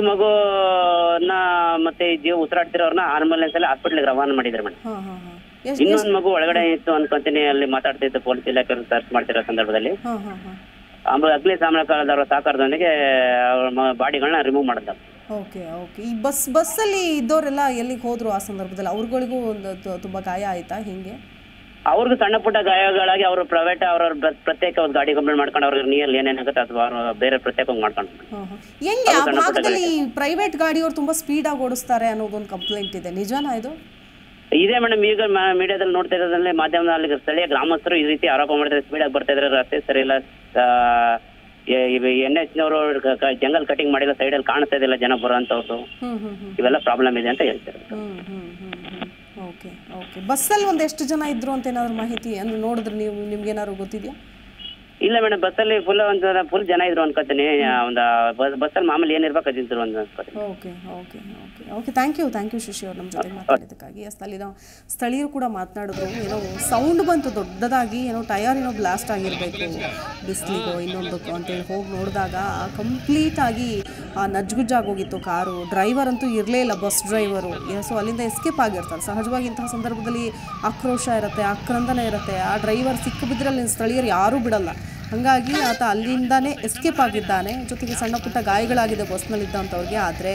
ಮಗುನ ಮತ್ತೆ ಈ ಜೀವ ಉಸಿರಾಡ್ತಿರೋರ್ನ ಆಂಬುಲೆನ್ಸ್ ಅಲ್ಲಿ ಹಾಸ್ಪಿಟ್ಲಿಗೆ ರವಾನ ಮಾಡಿದ್ರು ಮೇಡಮ್ ಹಾಂ ಹಾಂ ಹಾಂ ಎಷ್ಟು ಇನ್ನೊಂದ್ ಮಗು ಒಳಗಡೆ ಇತ್ತು ಅನ್ಕೊಂತೀನಿ ಅಲ್ಲಿ ಮಾತಾಡ್ತಿತ್ತು ಪೊಲೀಸ್ ಇಲಾಖೆ ಸರ್ಚ್ ಮಾಡ್ತಿರೋ ಸಂದರ್ಭದಲ್ಲಿ ಹಾಂ ಹಾಂ ಹಾಂ ಆಮೇಲೆ ಅಗ್ಲಿ ಸಾಮಾನ್ಯ ಕಾಲದವರ ಸಹಕಾರದೊಂದಿಗೆ ಅವ್ರ ಬಾಡಿಗಳನ್ನ ರಿಮೂವ್ ಮಾಡಿದ ಓಕೆ ಓಕೆ ಈ ಬಸ್ ಬಸ್ಸಲ್ಲಿ ಇದ್ದವರೆಲ್ಲ ಎಲ್ಲಿಗೆ ಹೋದ್ರು ಆ ಸಂದರ್ಭದಲ್ಲಿ ಅವ್ರುಗಳಿಗೂ ಒಂದು ತು- ತುಂಬ ಗಾಯ ಆಯ್ತಾ ಹಿಂಗೆ ಅವ್ರಿಗೂ ಸಣ್ಣ ಪುಟ್ಟ ಗಾಯಗಳಾಗಿ ಅವರು ಪ್ರೈವೇಟ್ ಅವ್ರ ಪ್ರತ್ಯೇಕ ಒಂದು ಗಾಡಿ ಕಂಪ್ಲೇಂಟ್ ಮಾಡ್ಕೊಂಡು ಅವ್ರಿಗೆ ನೀರಲ್ಲಿ ಏನೇನಾಗುತ್ತೆ ಅಥವಾ ಅವ್ರು ಬೇರೆ ಪ್ರತ್ಯೇಕ ಮಾಡ್ಕೊಂಡು ಹಾಂ ಹಾಂ ಹೆಂಗೆ ಆ ಭಾಗದಲ್ಲಿ ಪ್ರೈವೇಟ್ ಗಾಡಿಯವ್ರು ತುಂಬ ಸ್ಪೀಡಾಗಿ ಓಡಿಸ್ತಾರೆ ಅನ್ನೋದೊಂದು ಕಂಪ್ಲೇಂಟ್ ಇದೆ ನಿಜನಾ ಇದು ಇದೇ ಮೇಡಮ್ ಈಗ ಮೀಡಿಯಾದಲ್ಲಿ ನೋಡ್ತಾ ಇರೋದ್ರಲ್ಲಿ ಮಾಧ್ಯಮದಲ್ಲಿ ಸ್ಥಳೀಯ ಗ್ರಾಮಸ್ಥರು ಈ ರೀತಿ ಆರೋಪ ಮಾಡ್ತಾರೆ ಸ್ಪೀಡ್ ಆಗಿ ಬರ್ತಾ ಇದ್ರೆ ರಸ್ತೆ ಸರಿ ಇಲ್ಲ ಎನ್ ಎಚ್ ನವರು ಜಂಗಲ್ ಕಟಿಂಗ್ ಮಾಡಿಲ್ಲ ಸೈಡ್ ಅಲ್ಲಿ ಕಾಣಿಸ್ತಾ ಇದಿಲ್ಲ ಜನ ಬರೋಂಥವ್ರು ಹ್ಮ್ ಹ್ಮ್ ಹ್ಮ್ ಇವೆಲ್ಲ ಪ್ರಾಬ್ಲಮ್ ಇದೆ ಅಂತ ಹೇಳ್ತಾರೆ ಹ್ಮ್ ಹ್ಮ್ ಹ್ಮ್ ಹ್ಮ್ ಓಕೆ ಓಕೆ ಬಸ್ಸಲ್ಲಿ ಒಂದು ಎಷ್ಟು ಜನ ಇದ್ರು ಅಂತ ಏನಾದ್ರು ಮಾಹಿತಿ ಅಂದ್ರೆ ನೋಡಿದ್ರೆ ನೀವು ನಿಮ್ಗೇನಾದ್ರು ಗೊತ್ತಿದೆಯಾ ಇಲ್ಲ ಮೇಡಮ್ ಬಸ್ಸಲ್ಲಿ ಫುಲ್ ಒಂದು ಫುಲ್ ಜನ ಇದ್ರು ಅನ್ಕೋತೀನಿ ಒಂದು ಬಸ್ಸಲ್ಲಿ ಮಾಮೂಲಿ ಏನಿರ್ಬೇಕು ಅದಿದ್ರು ಅಂತ ಅನ್ಕೋತೀನಿ okay okay okay okay thank you thank you Shashi ಅವ್ರು ನಮ್ಮ ಜೊತೆ ಮಾತಾಡಿದ್ದಕ್ಕಾಗಿ ಎಸ್ ಅಲ್ಲಿನ ಸ್ಥಳೀಯರು ಕೂಡ ಮಾತನಾಡಿದ್ರು ಏನೋ ಸೌಂಡ್ ಬಂತು ದೊಡ್ಡದಾಗಿ ಏನೋ ಟಯರ್ ಏನೋ ಬ್ಲಾಸ್ಟ್ ಆಗಿರಬೇಕು ಬಿಸಿಲಿಗೋ ಇನ್ನೊಂದಕ್ಕೋ ಅಂತೇಳಿ ಹೋಗಿ ನೋಡಿದಾಗ ಕಂಪ್ಲೀಟಾಗಿ ನಜ್ಗುಜ್ಜಾಗೋಗಿತ್ತು ಕಾರು ಡ್ರೈವರ್ ಅಂತೂ ಇರಲೇ ಇಲ್ಲ ಬಸ್ ಡ್ರೈವರು ಸೊ ಅಲ್ಲಿಂದ ಎಸ್ಕೇಪ್ ಆಗಿರ್ತಾರೆ ಸಹಜವಾಗಿ ಇಂತಹ ಸಂದರ್ಭದಲ್ಲಿ ಆಕ್ರೋಶ ಇರುತ್ತೆ ಆಕ್ರಂದನ ಇರುತ್ತೆ ಆ ಡ್ರೈವರ್ ಸಿಕ್ಕಿಬಿದ್ರೆ ಅಲ್ಲಿ ಸ್ಥಳೀಯರು ಯಾರೂ ಬಿಡಲ್ಲ ಹಾಗಾಗಿ ಆತ ಅಲ್ಲಿಂದಾನೇ ಎಸ್ಕೇಪ್ ಆಗಿದ್ದಾನೆ ಜೊತೆಗೆ ಸಣ್ಣ ಪುಟ್ಟ ಗಾಯಗಳಾಗಿದೆ ಬಸ್ನಲ್ಲಿದ್ದಂಥವ್ರಿಗೆ ಆದರೆ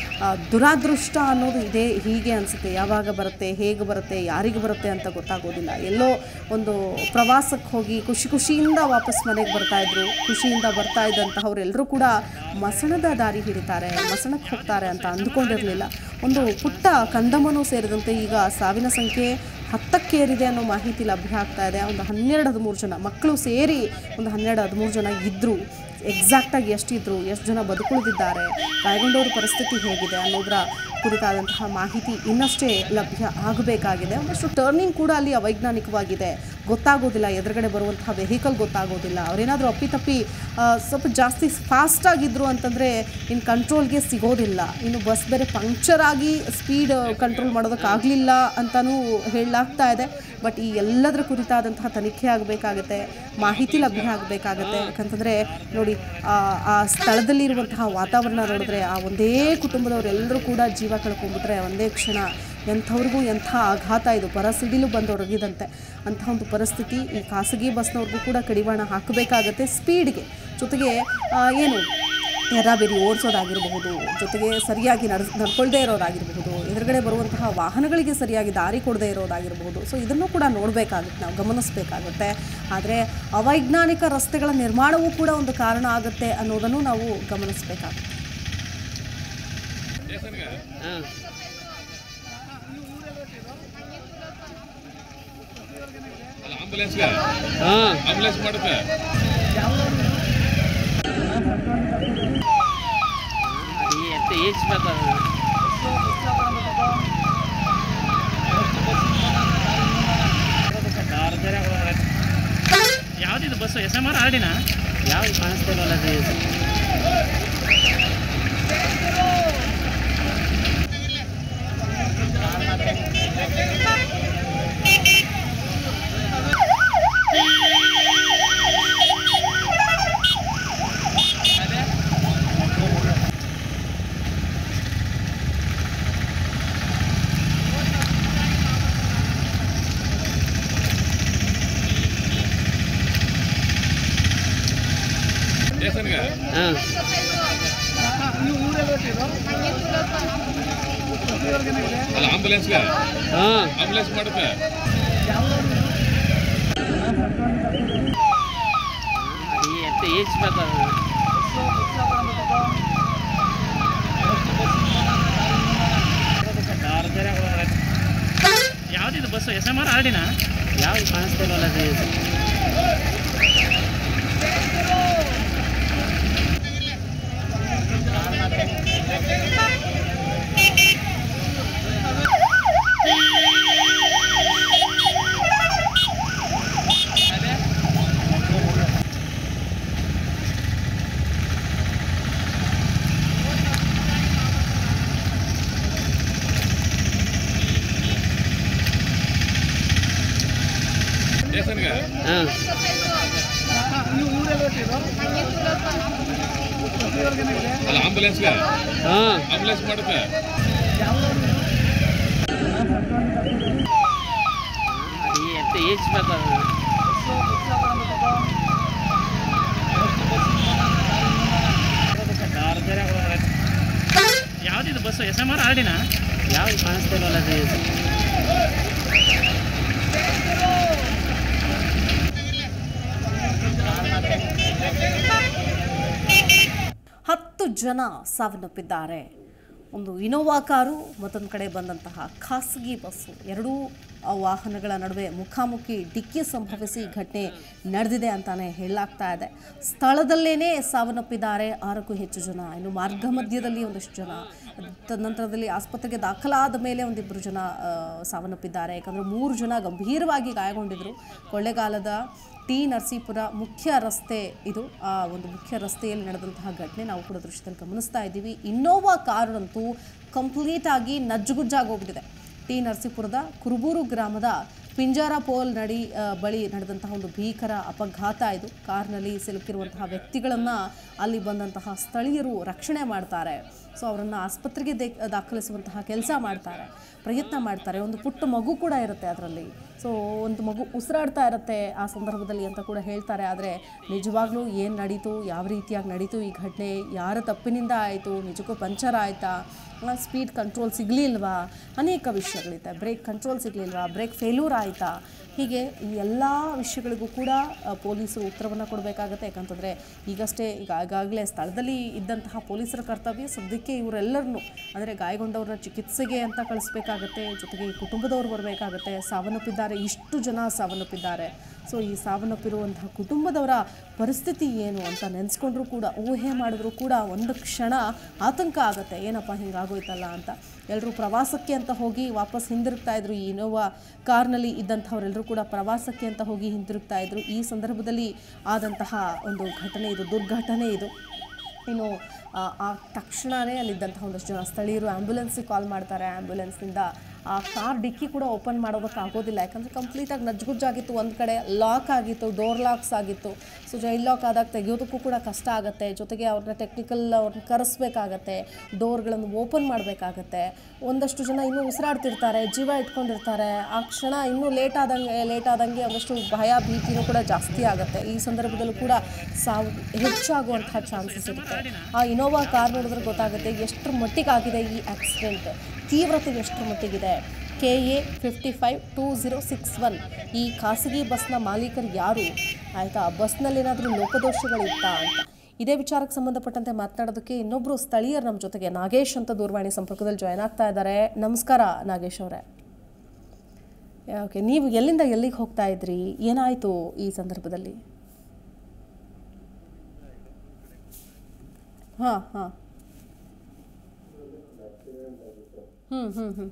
ದುರಾದೃಷ್ಟ ಅನ್ನೋದು ಇದೆ ಹೀಗೆ ಅನಿಸುತ್ತೆ ಯಾವಾಗ ಬರುತ್ತೆ ಹೇಗೆ ಬರುತ್ತೆ ಯಾರಿಗೆ ಬರುತ್ತೆ ಅಂತ ಗೊತ್ತಾಗೋದಿಲ್ಲ ಎಲ್ಲೋ ಒಂದು ಪ್ರವಾಸಕ್ಕೆ ಹೋಗಿ ಖುಷಿ ಖುಷಿಯಿಂದ ವಾಪಸ್ ಮನೆಗೆ ಬರ್ತಾ ಇದ್ರು ಖುಷಿಯಿಂದ ಬರ್ತಾ ಇದ್ದಂತಹವರೆಲ್ಲರೂ ಕೂಡ ಮಸಣದ ದಾರಿ ಹಿಡಿತಾರೆ ಮಸಣಕ್ಕೆ ಹೋಗ್ತಾರೆ ಅಂತ ಅಂದ್ಕೊಂಡಿರಲಿಲ್ಲ ಒಂದು ಪುಟ್ಟ ಕಂದಮ್ಮನೂ ಸೇರಿದಂತೆ ಈಗ ಸಾವಿನ ಸಂಖ್ಯೆ ಹತ್ತಕ್ಕೇರಿದೆ ಅನ್ನೋ ಮಾಹಿತಿ ಲಭ್ಯ ಆಗ್ತಾ ಇದೆ ಒಂದು ಹನ್ನೆರಡು ಹದಿಮೂರು ಜನ ಮಕ್ಕಳು ಸೇರಿ ಒಂದು ಹನ್ನೆರಡು ಹದಿಮೂರು ಜನ ಇದ್ದರು ಎಕ್ಸಾಕ್ಟಾಗಿ ಎಷ್ಟಿದ್ರು ಎಷ್ಟು ಜನ ಬದುಕುಳಿದಿದ್ದಾರೆ ಗಾಯಗೊಂಡವ್ರ ಪರಿಸ್ಥಿತಿ ಹೇಗಿದೆ ಅನ್ನೋದರ ಕುರಿತಾದಂತಹ ಮಾಹಿತಿ ಇನ್ನಷ್ಟೇ ಲಭ್ಯ ಆಗಬೇಕಾಗಿದೆ ಒಂದಷ್ಟು ಟರ್ನಿಂಗ್ ಕೂಡ ಅಲ್ಲಿ ಅವೈಜ್ಞಾನಿಕವಾಗಿದೆ ಗೊತ್ತಾಗೋದಿಲ್ಲ ಎದುರುಗಡೆ ಬರುವಂತಹ ವೆಹಿಕಲ್ ಗೊತ್ತಾಗೋದಿಲ್ಲ ಅವರೇನಾದರೂ ಅಪ್ಪಿತಪ್ಪಿ ಆ, ಸ್ವಲ್ಪ ಜಾಸ್ತಿ ಫಾಸ್ಟ್ ಆಗಿದ್ರು ಅಂತಂದರೆ ಇನ್ನು ಕಂಟ್ರೋಲ್ಗೆ ಸಿಗೋದಿಲ್ಲ ಇನ್ನು ಬಸ್ ಬೇರೆ ಪಂಕ್ಚರ್ ಆಗಿ ಸ್ಪೀಡ್ ಕಂಟ್ರೋಲ್ ಮಾಡೋದಕ್ಕಾಗಲಿಲ್ಲ ಅಂತಲೂ ಹೇಳಲಾಗ್ತಾ ಇದೆ ಬಟ್ ಈ ಎಲ್ಲದರ ಕುರಿತಾದಂತಹ ತನಿಖೆ ಆಗಬೇಕಾಗತ್ತೆ ಮಾಹಿತಿ ಲಭ್ಯ ಆಗಬೇಕಾಗತ್ತೆ ಯಾಕಂತಂದರೆ ನೋಡಿ ಆ ಆ ಸ್ಥಳದಲ್ಲಿರುವಂತಹ ವಾತಾವರಣ ನೋಡಿದ್ರೆ ಆ ಒಂದೇ ಕುಟುಂಬದವರೆಲ್ಲರೂ ಕೂಡ ಜೀವ ಕಳ್ಕೊಂಡ್ಬಿಟ್ರೆ ಒಂದೇ ಕ್ಷಣ ಎಂಥವ್ರಿಗೂ ಎಂಥ ಆಘಾತ ಇದು ಪರ ಸಿಡಿಲು ಬಂದೊರಗಿದಂತೆ ಅಂಥ ಒಂದು ಪರಿಸ್ಥಿತಿ ಈ ಖಾಸಗಿ ಬಸ್ನವ್ರಿಗೂ ಕೂಡ ಕಡಿವಾಣ ಹಾಕಬೇಕಾಗತ್ತೆ ಸ್ಪೀಡ್ಗೆ ಜೊತೆಗೆ ಆ, ಏನು ಎರಾಬೇರಿ ಓಡಿಸೋದಾಗಿರಬಹುದು ಜೊತೆಗೆ ಸರಿಯಾಗಿ ನಡ್ ನಡ್ಕೊಳ್ದೇ ಇರೋದಾಗಿರಬಹುದು ಎದುರುಗಡೆ ಬರುವಂತಹ ವಾಹನಗಳಿಗೆ ಸರಿಯಾಗಿ ದಾರಿ ಕೊಡದೇ ಇರೋದಾಗಿರಬಹುದು ಸೊ ಇದನ್ನು ಕೂಡ ನೋಡಬೇಕಾಗುತ್ತೆ ನಾವು ಗಮನಿಸಬೇಕಾಗುತ್ತೆ ಆದರೆ ಅವೈಜ್ಞಾನಿಕ ರಸ್ತೆಗಳ ನಿರ್ಮಾಣವೂ ಕೂಡ ಒಂದು ಕಾರಣ ಆಗುತ್ತೆ ಅನ್ನೋದನ್ನು ನಾವು ಗಮನಿಸಬೇಕಾಗುತ್ತೆ ಆಂಬುಲೆನ್ಸ್ಗೆ ಆಂಬುಲೆನ್ಸ್ ಮಾಡುತ್ತೆ ಯಾವ್ದಿದು ಬಸ್ಸು ಎಸ್ ಎಮ್ ಆರ್ ಆರ್ಡಿನ ಯಾವ್ದು ಕಾಣಿಸ್ತಾ ಇಲ್ವಲ್ಲ ಅದು? ಸ್ಟೇಷನ್ಗೆ ಹಾಂ ಅಲ್ಲ ಆಂಬುಲೆನ್ಸ್ಗೆ ಹಾಂ ಆಂಬುಲೆನ್ಸ್ ಮಾಡುತ್ತೆ ಏಜ್ಬೇಕು ಯಾವ್ದಿದು ಬಸ್ಸು ಎಸ್ ಎಮ್ ಆರ್ ಆರ್ಡಿನ ಯಾವ್ದು ಕಾಣಿಸ್ತಾ ಇಲ್ವಲ್ಲ ಅದು? ಸ್ಟೇಷನ್ಗೆ ಹಾಂ ಅಲ್ಲ ಆಂಬುಲೆನ್ಸ್ಗೆ ಹಾಂ ಆಂಬುಲೆನ್ಸ್ ಮಾಡುತ್ತೆ ಏಜ್ಬೇಕು ಯಾವ್ದಿದು ಬಸ್ಸು ಎಸ್ ಎಮ್ ಆರ್ ಆರ್ಡಿನ ಯಾವ್ದು ಕಾಣಿಸ್ತಾ ಇಲ್ವಲ್ಲ ಅದು? ಹತ್ತು ಜನ ಸಾವನ್ನಪ್ಪಿದ್ದಾರೆ ಒಂದು ಇನೋವಾ ಕಾರು ಮತ್ತೊಂದು ಕಡೆ ಬಂದಂತಹ ಖಾಸಗಿ ಬಸ್ಸು ಎರಡೂ ಆ ವಾಹನಗಳ ನಡುವೆ ಮುಖಾಮುಖಿ ಡಿಕ್ಕಿ ಸಂಭವಿಸಿ ಈ ಘಟನೆ ನಡೆದಿದೆ ಅಂತಾನೆ ಹೇಳಲಾಗ್ತಾ ಇದೆ ಸ್ಥಳದಲ್ಲೇನೆ ಸಾವನ್ನಪ್ಪಿದ್ದಾರೆ ಆರಕ್ಕೂ ಹೆಚ್ಚು ಜನ ಇನ್ನು ಮಾರ್ಗ ಮಧ್ಯದಲ್ಲಿ ಒಂದಷ್ಟು ಜನ ತದನಂತರದಲ್ಲಿ ಆಸ್ಪತ್ರೆಗೆ ದಾಖಲಾದ ಮೇಲೆ ಒಂದಿಬ್ಬರು ಜನ ಆ, ಸಾವನ್ನಪ್ಪಿದ್ದಾರೆ ಯಾಕಂದರೆ ಮೂರು ಜನ ಗಂಭೀರವಾಗಿ ಗಾಯಗೊಂಡಿದ್ದರು ಕೊಳ್ಳೆಗಾಲದ ಟಿ ನರಸೀಪುರ ಮುಖ್ಯ ರಸ್ತೆ ಇದು ಆ ಒಂದು ಮುಖ್ಯ ರಸ್ತೆಯಲ್ಲಿ ನಡೆದಂತಹ ಘಟನೆ ನಾವು ಕೂಡ ದೃಶ್ಯದಲ್ಲಿ ಗಮನಿಸ್ತಾ ಇದ್ದೀವಿ ಇನ್ನೋವಾ ಕಾರಂತೂ ಕಂಪ್ಲೀಟ್ ಆಗಿ ನಜ್ಜುಗುಜ್ಜಾಗಿ ಹೋಗ್ಬಿಟ್ಟಿದೆ ಟಿ ನರಸೀಪುರದ ಕುರುಬೂರು ಗ್ರಾಮದ ಪಿಂಜಾರ ಪೋಲ್ ನಡಿ ಆ, ಬಳಿ ನಡೆದಂತಹ ಒಂದು ಭೀಕರ ಅಪಘಾತ ಇದು ಕಾರ್ನಲ್ಲಿ ಸಿಲುಕಿರುವಂತಹ ವ್ಯಕ್ತಿಗಳನ್ನು ಅಲ್ಲಿ ಬಂದಂತಹ ಸ್ಥಳೀಯರು ರಕ್ಷಣೆ ಮಾಡ್ತಾರೆ ಸೊ ಅವರನ್ನು ಆಸ್ಪತ್ರೆಗೆ ದೇ ದಾಖಲಿಸುವಂತಹ ಕೆಲಸ ಮಾಡ್ತಾರೆ ಪ್ರಯತ್ನ ಮಾಡ್ತಾರೆ ಒಂದು ಪುಟ್ಟ ಮಗು ಕೂಡ ಇರುತ್ತೆ ಅದರಲ್ಲಿ ಸೊ ಒಂದು ಮಗು ಉಸಿರಾಡ್ತಾ ಇರುತ್ತೆ ಆ ಸಂದರ್ಭದಲ್ಲಿ ಅಂತ ಕೂಡ ಹೇಳ್ತಾರೆ ಆದರೆ ನಿಜವಾಗ್ಲೂ ಏನು ನಡೀತು ಯಾವ ರೀತಿಯಾಗಿ ನಡೀತು ಈ ಘಟನೆ ಯಾರ ತಪ್ಪಿನಿಂದ ಆಯಿತು ನಿಜಕ್ಕೂ ಪಂಚರ್ ಆಯಿತಾ ಸ್ಪೀಡ್ ಕಂಟ್ರೋಲ್ ಸಿಗಲಿಲ್ವಾ ಅನೇಕ ವಿಷಯಗಳಿದೆ ಬ್ರೇಕ್ ಕಂಟ್ರೋಲ್ ಸಿಗಲಿಲ್ವಾ ಬ್ರೇಕ್ ಫೇಲ್ಯೂರ್ ಆಯಿತಾ ಹೀಗೆ ಈ ಎಲ್ಲ ವಿಷಯಗಳಿಗೂ ಕೂಡ ಆ, ಪೊಲೀಸರು ಉತ್ತರವನ್ನು ಕೊಡಬೇಕಾಗತ್ತೆ ಯಾಕಂತಂದರೆ ಈಗಷ್ಟೇ ಈಗ ಈಗಾಗಲೇ ಸ್ಥಳದಲ್ಲಿ ಇದ್ದಂತಹ ಪೊಲೀಸರ ಕರ್ತವ್ಯ ಸದ್ಯಕ್ಕೆ ಇವರೆಲ್ಲರನ್ನು ಅಂದರೆ ಗಾಯಗೊಂಡವ್ರನ್ನ ಚಿಕಿತ್ಸೆಗೆ ಅಂತ ಕಳಿಸ್ಬೇಕಾಗತ್ತೆ ಜೊತೆಗೆ ಈ ಕುಟುಂಬದವ್ರು ಬರಬೇಕಾಗತ್ತೆ ಸಾವನ್ನಪ್ಪಿದ್ದಾರೆ ಇಷ್ಟು ಜನ ಸಾವನ್ನಪ್ಪಿದ್ದಾರೆ ಸೊ ಈ ಸಾವನ್ನಪ್ಪಿರುವಂತಹ ಕುಟುಂಬದವರ ಪರಿಸ್ಥಿತಿ ಏನು ಅಂತ ನೆನೆಸ್ಕೊಂಡ್ರೂ ಕೂಡ ಊಹೆ ಮಾಡಿದ್ರು ಕೂಡ ಒಂದು ಕ್ಷಣ ಆತಂಕ ಆಗುತ್ತೆ ಏನಪ್ಪ ಹಿಂಗಾಗೋಯ್ತಲ್ಲ ಅಂತ ಎಲ್ಲರೂ ಪ್ರವಾಸಕ್ಕೆ ಅಂತ ಹೋಗಿ ವಾಪಸ್ ಹಿಂದಿರುಗ್ತಾ ಇದ್ರು ಈ ಇನೋವಾ ಕಾರ್ನಲ್ಲಿ ಇದ್ದಂಥವರೆಲ್ಲರೂ ಕೂಡ ಪ್ರವಾಸಕ್ಕೆ ಅಂತ ಹೋಗಿ ಹಿಂದಿರುಗ್ತಾ ಇದ್ರು ಈ ಸಂದರ್ಭದಲ್ಲಿ ಆದಂತಹ ಒಂದು ಘಟನೆ ಇದು ದುರ್ಘಟನೆ ಇದು ಇನ್ನು ಆ, ಆ ತಕ್ಷಣವೇ ಅಲ್ಲಿದ್ದಂತಹ ಒಂದಷ್ಟು ಜನ ಸ್ಥಳೀಯರು ಆ್ಯಂಬುಲೆನ್ಸಿಗೆ ಕಾಲ್ ಮಾಡ್ತಾರೆ ಆ್ಯಂಬುಲೆನ್ಸ್ನಿಂದ ಆ ಕಾರ್ ಡಿಕ್ಕಿ ಕೂಡ ಓಪನ್ ಮಾಡೋದಕ್ಕೆ ಆಗೋದಿಲ್ಲ ಯಾಕಂದರೆ ಕಂಪ್ಲೀಟಾಗಿ ನಜ್ಗುಜ್ಜಾಗಿತ್ತು ಒಂದು ಕಡೆ ಲಾಕ್ ಆಗಿತ್ತು ಡೋರ್ ಲಾಕ್ಸ್ ಆಗಿತ್ತು ಸೊ ಜೈಲ್ ಲಾಕ್ ಆದಾಗ ತೆಗೆಯೋದಕ್ಕೂ ಕೂಡ ಕಷ್ಟ ಆಗುತ್ತೆ ಜೊತೆಗೆ ಅವ್ರನ್ನ ಟೆಕ್ನಿಕಲ್ ಅವ್ರನ್ನ ಕರೆಸ್ಬೇಕಾಗತ್ತೆ ಡೋರ್ಗಳನ್ನು ಓಪನ್ ಮಾಡಬೇಕಾಗತ್ತೆ ಒಂದಷ್ಟು ಜನ ಇನ್ನೂ ಉಸಿರಾಡ್ತಿರ್ತಾರೆ ಜೀವ ಇಟ್ಕೊಂಡಿರ್ತಾರೆ ಆ ಕ್ಷಣ ಇನ್ನೂ ಲೇಟ್ ಆದಂಗೆ ಲೇಟ್ ಆದಂಗೆ ಒಂದಷ್ಟು ಭಯ ಭೀತಿನೂ ಕೂಡ ಜಾಸ್ತಿ ಆಗುತ್ತೆ ಈ ಸಂದರ್ಭದಲ್ಲೂ ಕೂಡ ಸಾವು ಹೆಚ್ಚಾಗುವಂತಹ ಚಾನ್ಸಸ್ ಇರುತ್ತೆ ಆ ಇನೋವಾ ಕಾರ್ ನೋಡಿದ್ರೆ ಗೊತ್ತಾಗುತ್ತೆ ಎಷ್ಟರ ಮಟ್ಟಿಗೆ ಆಗಿದೆ ಈ ಆಕ್ಸಿಡೆಂಟ್ ತೀವ್ರತೆ ಎಷ್ಟರ ಮಟ್ಟಿಗಿದೆ K A fifty five two zero six one ಈ ಖಾಸಗಿ ಬಸ್ನ ಮಾಲೀಕರು ಯಾರು ಆಯಿತಾ ಬಸ್ನಲ್ಲಿ ಏನಾದರೂ ಲೋಪದೋಷಗಳಿತ್ತಾ ಅಂತ ಇದೇ ವಿಚಾರಕ್ಕೆ ಸಂಬಂಧಪಟ್ಟಂತೆ ಮಾತನಾಡೋದಕ್ಕೆ ಇನ್ನೊಬ್ಬರು ಸ್ಥಳೀಯರು ನಮ್ಮ ಜೊತೆಗೆ ನಾಗೇಶ್ ಅಂತ ದೂರವಾಣಿ ಸಂಪರ್ಕದಲ್ಲಿ ಜಾಯ್ನ್ ಆಗ್ತಾ ಇದ್ದಾರೆ ನಮಸ್ಕಾರ ನಾಗೇಶ್ ಅವರೇ ಓಕೆ ನೀವು ಎಲ್ಲಿಂದ ಎಲ್ಲಿಗೆ ಹೋಗ್ತಾ ಇದ್ರಿ ಏನಾಯಿತು ಈ ಸಂದರ್ಭದಲ್ಲಿ ಹಾಂ ಹಾಂ ಹ್ಞೂ ಹ್ಞೂ ಹ್ಞೂ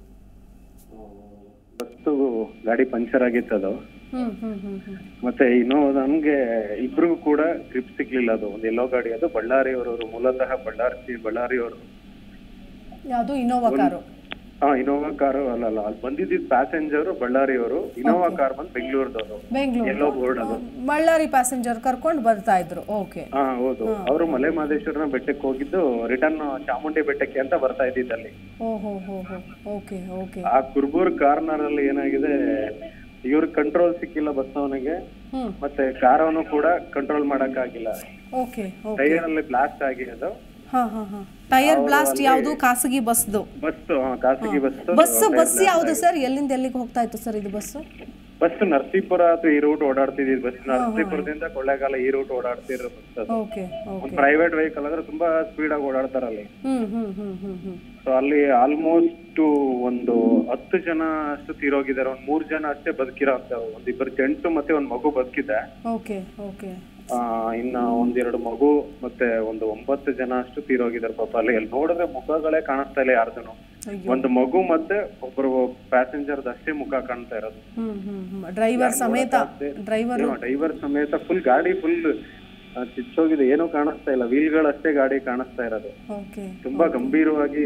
ಬಸ್ಸು ಗಾಡಿ ಪಂಚರ್ ಆಗಿತ್ತು ಅದು ಹ್ಞೂ ಹ್ಞೂ ಹ್ಞೂ ಹ್ಞೂ ಮತ್ತೆ ಇನ್ನು ನನ್ಗೆ ಇಬ್ರಿಗೂ ಕೂಡ ಗ್ರಿಪ್ ಸಿಗ್ಲಿಲ್ಲ ಅದು ಒಂದು ಎಲ್ಲೋ ಗಾಡಿ ಅದು ಬಳ್ಳಾರಿಯವರು ಮೂಲತಃ ಬಳ್ಳಾರಿ ಬಳ್ಳಾರಿಯವರು ಯಾವುದು ಇನೋವಾ ಕಾರು ಹಾ ಇನೋವಾ ಕಾರು ಅಲ್ಲ ಅಲ್ಲ ಅಲ್ಲಿ ಬಂದಿದ್ದ ಪ್ಯಾಸೆಂಜರ್ ಬಳ್ಳಾರಿಯವರು ಇನೋವಾ ಕಾರ್ ಬಂದು ಬೆಂಗಳೂರದವರು ಬೆಂಗಳೂರು ಎಲ್ಲೋ ಬೋರ್ಡ್ ಅದು ಬಳ್ಳಾರಿ ಪ್ಯಾಸೆಂಜರ್ ಕರ್ಕೊಂಡು ಬರ್ತಾ ಇದ್ರು ಓಕೆ ಹಾ ಹೌದು ಅವರು ಮಲೆ ಮಹದೇಶ್ವರನ ಬೆಟ್ಟಕ್ಕೆ ಹೋಗಿದ್ದು ರಿಟರ್ನ್ ಚಾಮುಂಡಿ ಬೆಟ್ಟಕ್ಕೆ ಅಂತ ಬರ್ತಾ ಇದ್ದಿದ್ದಲ್ಲಿ ಓ ಹೋ ಹೋ ಹೋ ಓಕೆ ಓಕೆ ಆ ಕುರ್ಬೂರ್ ಕಾರ್ನರ್ ಅಲ್ಲಿ ಏನಾಗಿದೆ ಇವ್ರ ಕಂಟ್ರೋಲ್ ಸಿಕ್ಕಿಲ್ಲ ಬಸ್ನವನಿಗೆ ಹ್ಞೂ ಮತ್ತೆ ಕಾರವನು ಕೂಡ ಕಂಟ್ರೋಲ್ ಮಾಡಕ್ ಆಗಿಲ್ಲ ಓಕೆ ಓಕೆ ಟೈರ್ ಅಲ್ಲಿ ಬ್ಲಾಸ್ಟ್ ಆಗಿರೋದು ಹಾಂ ಹಾಂ ಹಾಂ ಟೈರ್ ಬ್ಲಾಸ್ಟ್ ಯಾವುದು ಖಾಸಗಿ ಬಸ್ದು ಬಸ್ ಖಾಸಗಿ ಬಸ್ ಬಸ್ ಬಸ್ ಯಾವುದು ಸರ್ ಎಲ್ಲಿಂದ ಎಲ್ಲಿಗೆ ಹೋಗ್ತಾ ಇತ್ತು ಸರ್ ಇದು ಬಸ್ಸು ಬಸ್ ನರಸೀಪುರ ಅಥವಾ ಈ ರೂಟ್ ಓಡಾಡ್ತಿದ್ದಿದ್ ಬಸ್ ನರಸೀಪುರದಿಂದ ಕೊಳ್ಳೇಗಾಲ ಈ ರೂಟ್ ಓಡಾಡ್ತಿರೋ ಬಸ್ ಅದು ಓಕೆ ಓಕೆ ಒಂದು ಪ್ರೈವೇಟ್ ವೆಹಿಕಲ್ ಅಂದ್ರೆ ತುಂಬಾ ಸ್ಪೀಡ್ ಆಗಿ ಓಡಾಡ್ತಾರ ಅಲ್ಲಿ ಹ್ಞೂ ಹ್ಞೂ ಹ್ಞೂ ಹ್ಞೂ ಹ್ಞೂ ಸೊ ಅಲ್ಲಿ ಆಲ್ಮೋಸ್ಟ್ ಒಂದು ಹತ್ತು ಜನ ಅಷ್ಟು ತೀರೋಗಿದ್ದಾರೆ ಒಂದ್ ಮೂರ್ ಜನ ಅಷ್ಟೇ ಬದುಕಿರೋ ಆಗ್ತಾವ ಒಂದಿಬ್ಬರು ಜೆಂಟ್ಸು ಮತ್ತೆ ಒಂದ್ ಮಗು ಬದುಕಿದೆ ಓಕೆ ಓಕೆ ಆ, ಇನ್ನ ಒಂದೆರಡು ಮಗು ಮತ್ತೆ ಒಂದು ಒಂಬತ್ತು ಜನ ಅಷ್ಟು ತೀರೋಗಿದ್ದಾರೆ ಪಾಪ ಅಲ್ಲಿ ಅಲ್ಲಿ ನೋಡಿದ್ರೆ ಮುಖಗಳೇ ಕಾಣಿಸ್ತಾ ಇಲ್ಲ ಯಾರ್ದನು ಅಯ್ಯೋ ಒಂದು ಮಗು ಮತ್ತೆ ಒಬ್ಬರು ಪ್ಯಾಸೆಂಜರ್ ಅಷ್ಟೇ ಮುಖ ಕಾಣ್ತಾ ಇರೋದು ಹ್ಞೂ ಹ್ಞೂ ಹ್ಞೂ ಡ್ರೈವರ್ ಸಮೇತ ಡ್ರೈವರ್ ಡ್ರೈವರ್ ಸಮೇತ ಫುಲ್ ಗಾಡಿ ಫುಲ್ ಚಿಚ್ಚೋಗಿದೆ ಏನೂ ಕಾಣಿಸ್ತಾ ಇಲ್ಲ ವೀಲ್ಗಳಷ್ಟೇ ಗಾಡಿ ಕಾಣಿಸ್ತಾ ಇರೋದು ಓಕೆ ತುಂಬಾ ಗಂಭೀರವಾಗಿ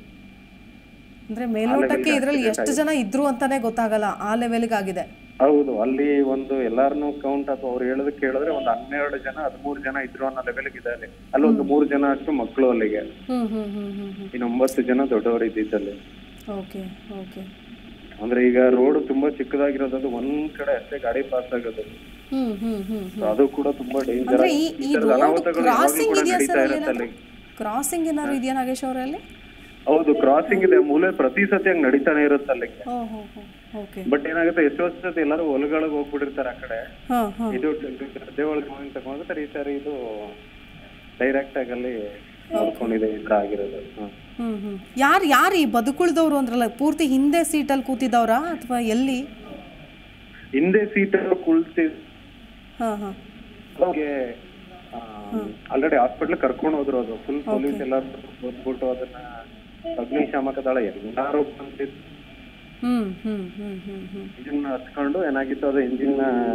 ಅಂದ್ರೆ ಮೇಲ್ನೋಟಕ್ಕೆ ಇದರಲ್ಲಿ ಎಷ್ಟು ಜನ ಇದ್ರು ಅಂತಾನೆ ಗೊತ್ತಾಗಲ್ಲ ಆ ಲೆವೆಲ್ಗೆ ಆಗಿದೆ ಹೌದು ಅಲ್ಲಿ ಒಂದು ಎಲ್ಲಾರನು ಕೌಂಟ್ ಅಥವಾ ಅವ್ರು ಹೇಳೋದ್ ಕೇಳಿದ್ರೆ ಒಂದು ಹನ್ನೆರಡು ಜನ ಹದಿಮೂರು ಜನ ಇದ್ರು ಅನ್ನೋ ಲೆವೆಲ್ಗೆ ಇದೆ ಅಲ್ಲಿ ಅಲ್ಲಿ ಒಂದು ಮೂರು ಜನ ಅಷ್ಟು ಮಕ್ಕಳು ಅಲ್ಲಿಗೆ ಹ್ಮ್ ಹ್ಮ್ ಹ್ಮ್ ಹ್ಮ್ ಹ್ಮ್ ಇನ್ನು ಒಂಬತ್ತು ಜನ ದೊಡ್ಡವರು ಇದ್ದಿದ್ದಲ್ಲಿ ಓಕೆ ಓಕೆ ಅಂದ್ರೆ ಈಗ ರೋಡ್ ತುಂಬಾ ಚಿಕ್ಕದಾಗಿರೋದು ಒಂದ್ ಕಡೆ ಅಷ್ಟೇ ಗಾಡಿ ಪಾಸ್ ಆಗೋದು ಹ್ಮ್ ಹ್ಮ್ ಹ್ಮ್ So ಅದು ಕೂಡ ತುಂಬಾ ಡೇಂಜರ್ ಅಂದ್ರೆ ಈ ಈ ರೋಡ್ ಅನಾಹುತಗಳು ಯಾವಾಗ್ಲೂ ಕ್ರಾಸಿಂಗ್ ಕೂಡ ಇದೆಯಾ ನಡೀತಾ ಸರ್ ಇರುತ್ತೆ ಅಲ್ಲಿ ಕ್ರಾಸಿಂಗ್ ಏನಾದ್ರು ಇದೆಯಾ ನಾಗೇಶ್ ಅವರಲ್ಲಿ ಹೌದು ಕ್ರಾಸಿಂಗ್ ಇದೆ ಮೂಲೆ ಪ್ರತಿ ಸತಿ ಹಂಗ್ ನಡೀತಾನೆ ಇರುತ್ತೆ ಅಲ್ಲಿ ಓ ಹೋ ಹೋ ಓಕೆ ಬಟ್ ಏನಾಗುತ್ತೆ ಎಷ್ಟೋ ಸತಿ ಎಲ್ಲರೂ ಹೊಲಗಳಿಗೆ ಹೋಗ್ಬಿಟ್ಟಿರ್ತಾರೆ ಆ ಕಡೆ ಹಾ ಹಾ ಇದು ಗದ್ದೆ ಒಳಗೆ ಹೋಗಿ ತಗೊಂಡ್ರೆ ಈ ಸಾರಿ ಇದು ಡೈರೆಕ್ಟ್ ಆಗಿ ಅಲ್ಲಿ ನೋಡ್ಕೊಂಡಿದೆ ಈ ತರ ಆಗಿರೋದು ಹ್ಮ್. ಹ್ಞೂ ಹ್ಞೂ ಯಾರು ಯಾರು ಈ ಬದುಕುಳಿದವರು ಅಂದ್ರಲ್ಲ ಪೂರ್ತಿ ಹಿಂದೆ ಸೀಟಲ್ಲಿ ಕೂತಿದ್ದವ್ರಾ ಅಥವಾ ಎಲ್ಲಿ ಹಿಂದೆ ಸೀಟ್ ಕುಳ್ತಿ ಹಾಂ ಹಾಂ ಅವ್ರಿಗೆ ಆಲ್ರೆಡಿ ಹಾಸ್ಪಿಟ್ಲ್ ಕರ್ಕೊಂಡು ಹೋದ್ರು ಅದು ಫುಲ್ ಪೊಲೀಸ್ ಎಲ್ಲ ಬಂದ್ಬಿಟ್ಟು ಅದನ್ನ ಅಗ್ನಿಶಾಮಕ ದಳ ಎಲ್ಲಾರು ಬಂದಿದ್ದು ಹ್ಞೂ ಹ್ಞೂ ಹ್ಞೂ ಹ್ಞೂ ಹ್ಞೂ ಇಂಜಿನ್ ಹತ್ಕೊಂಡು ಏನಾಗಿತ್ತು ಅದು ಇಂಜಿನ್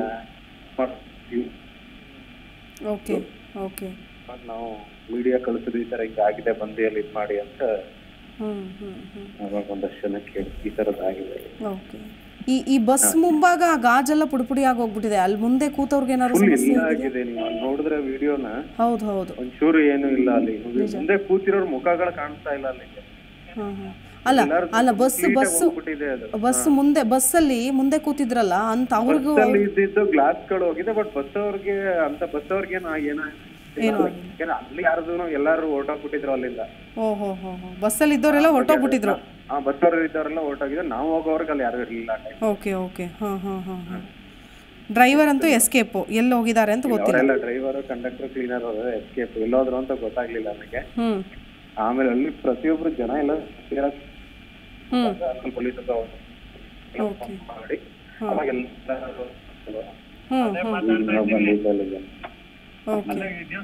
ಓಕೆ ಓಕೆ ನಾವು ಮೀಡಿಯಾ ಕಳಿಸಿದ್ವಿ ಈ ತರ ಹಿಂಗ ಆಗಿದೆ ಬಂದು ಅಲ್ಲಿ ಇದ್ ಮಾಡಿ ಅಂತ ಹ್ಞೂ ಹ್ಞೂ ಹ್ಞೂ ಅವಾಗ ಒಂದಷ್ಟು ಜನ ಕೇಳಿ ಈ ತರದ್ ಆಗಿದೆ ಓಕೆ ಈ ಈ ಬಸ್ ಮುಂಭಾಗ ಗಾಜೆಲ್ಲ ಪುಡಿ ಪುಡಿ ಆಗೋಗ್ಬಿಟ್ಟಿದೆ ಅಲ್ಲಿ ಮುಂದೆ ಕೂತವ್ರಿಗೆ ಏನಾದ್ರು ಫುಲ್ ಸಮಸ್ಯೆ ಎಲ್ಲ ಆಗಿದೆ ನೀವು ಅಲ್ಲಿ ನೋಡಿದ್ರೆ ವಿಡಿಯೋನ ಹೌದು ಹೌದು ಒಂಚೂರು ಏನು ಇಲ್ಲ ಅಲ್ಲಿ ಮುಂದೆ ಕೂತಿರೋರ್ ಮುಖಗಳು ಕಾಣಿಸ್ತಾ ಇಲ್ಲ ಅಲ್ಲಿ ಹಾಂ ಹಾಂ ಅಲ್ಲ ಅಲ್ಲ ಬಸ್ ಬಸ್ ಹೋಗ್ಬಿಟ್ಟಿದೆ ಅದು ಬಸ್ ಮುಂದೆ ಬಸ್ಸಲ್ಲಿ ಮುಂದೆ ಕೂತಿದ್ರಲ್ಲ ಅಂತ ಅವ್ರಿಗೂ ಅಲ್ಲಿ ಇದ್ದಿದ್ದು ಗ್ಲಾಸ್ ಗಳು ಹೋಗಿದೆ ಬಟ್ ಬಸ್ ಅವ್ರಿಗೆ ಅಂತ ಬಸ್ ಅವ್ರಿಗೆ ಏನೋ ಏನ ಅಲ್ಲಿ ಯಾರ್ದು ಎಲ್ಲಾರು ಹೊರ್ಟೋಗ್ಬಿಟ್ಟಿದ್ರು ಅಲ್ಲಿಂದ ಓ ಹೋ ಹೋ ಹೋ ಬಸ್ಸಲ್ಲಿ ಇದ್ದವರೆಲ್ಲ ಹೊರಟೋಗ್ಬಿಟ್ಟಿದ್ರು ಆ ಬಸ್ ಅವ್ರು ಇದ್ದವರೆಲ್ಲ ಹೊರ್ಟೋಗಿದ್ರು ನಾವು ಹೋಗೋರ್ಗೆ ಅಲ್ಲಿ ಯಾರು ಇರ್ಲಿಲ್ಲ ಆ time. ಓಕೆ ಓಕೆ ಹಾಂ ಹಾಂ ಹಾಂ ಹಾಂ ಡ್ರೈವರ್ ಅಂತೂ ಎಸ್ಕೇಪು ಎಲ್ಲಿ ಹೋಗಿದ್ದಾರೆ ಅಂತ ಗೊತ್ತಿಲ್ಲ ಅವರೆಲ್ಲ ಡ್ರೈವರ್ ಕಂಡಕ್ಟರ್ ಕ್ಲೀನರ್ ಎಸ್ಕೇಪ್ ಎಲ್ಲೋದ್ರು ಅಂತ ಗೊತ್ತಾಗ್ಲಿಲ್ಲ ನನಗೆ ಹ್ಞೂ ಆಮೇಲೆ ಅಲ್ಲಿ ಪ್ರತಿಯೊಬ್ರು ಜನ ಎಲ್ಲ ಹ್ಞೂ ಪೊಲೀಸ್ ಓಕೆ ಮಾಡಿ ಅವಾಗೆಲ್ಲ ಹ್ಞೂ ಹ್ಞೂ ಬಂದಿದ್ದು ಅಲ್ಲಿಗೆ okay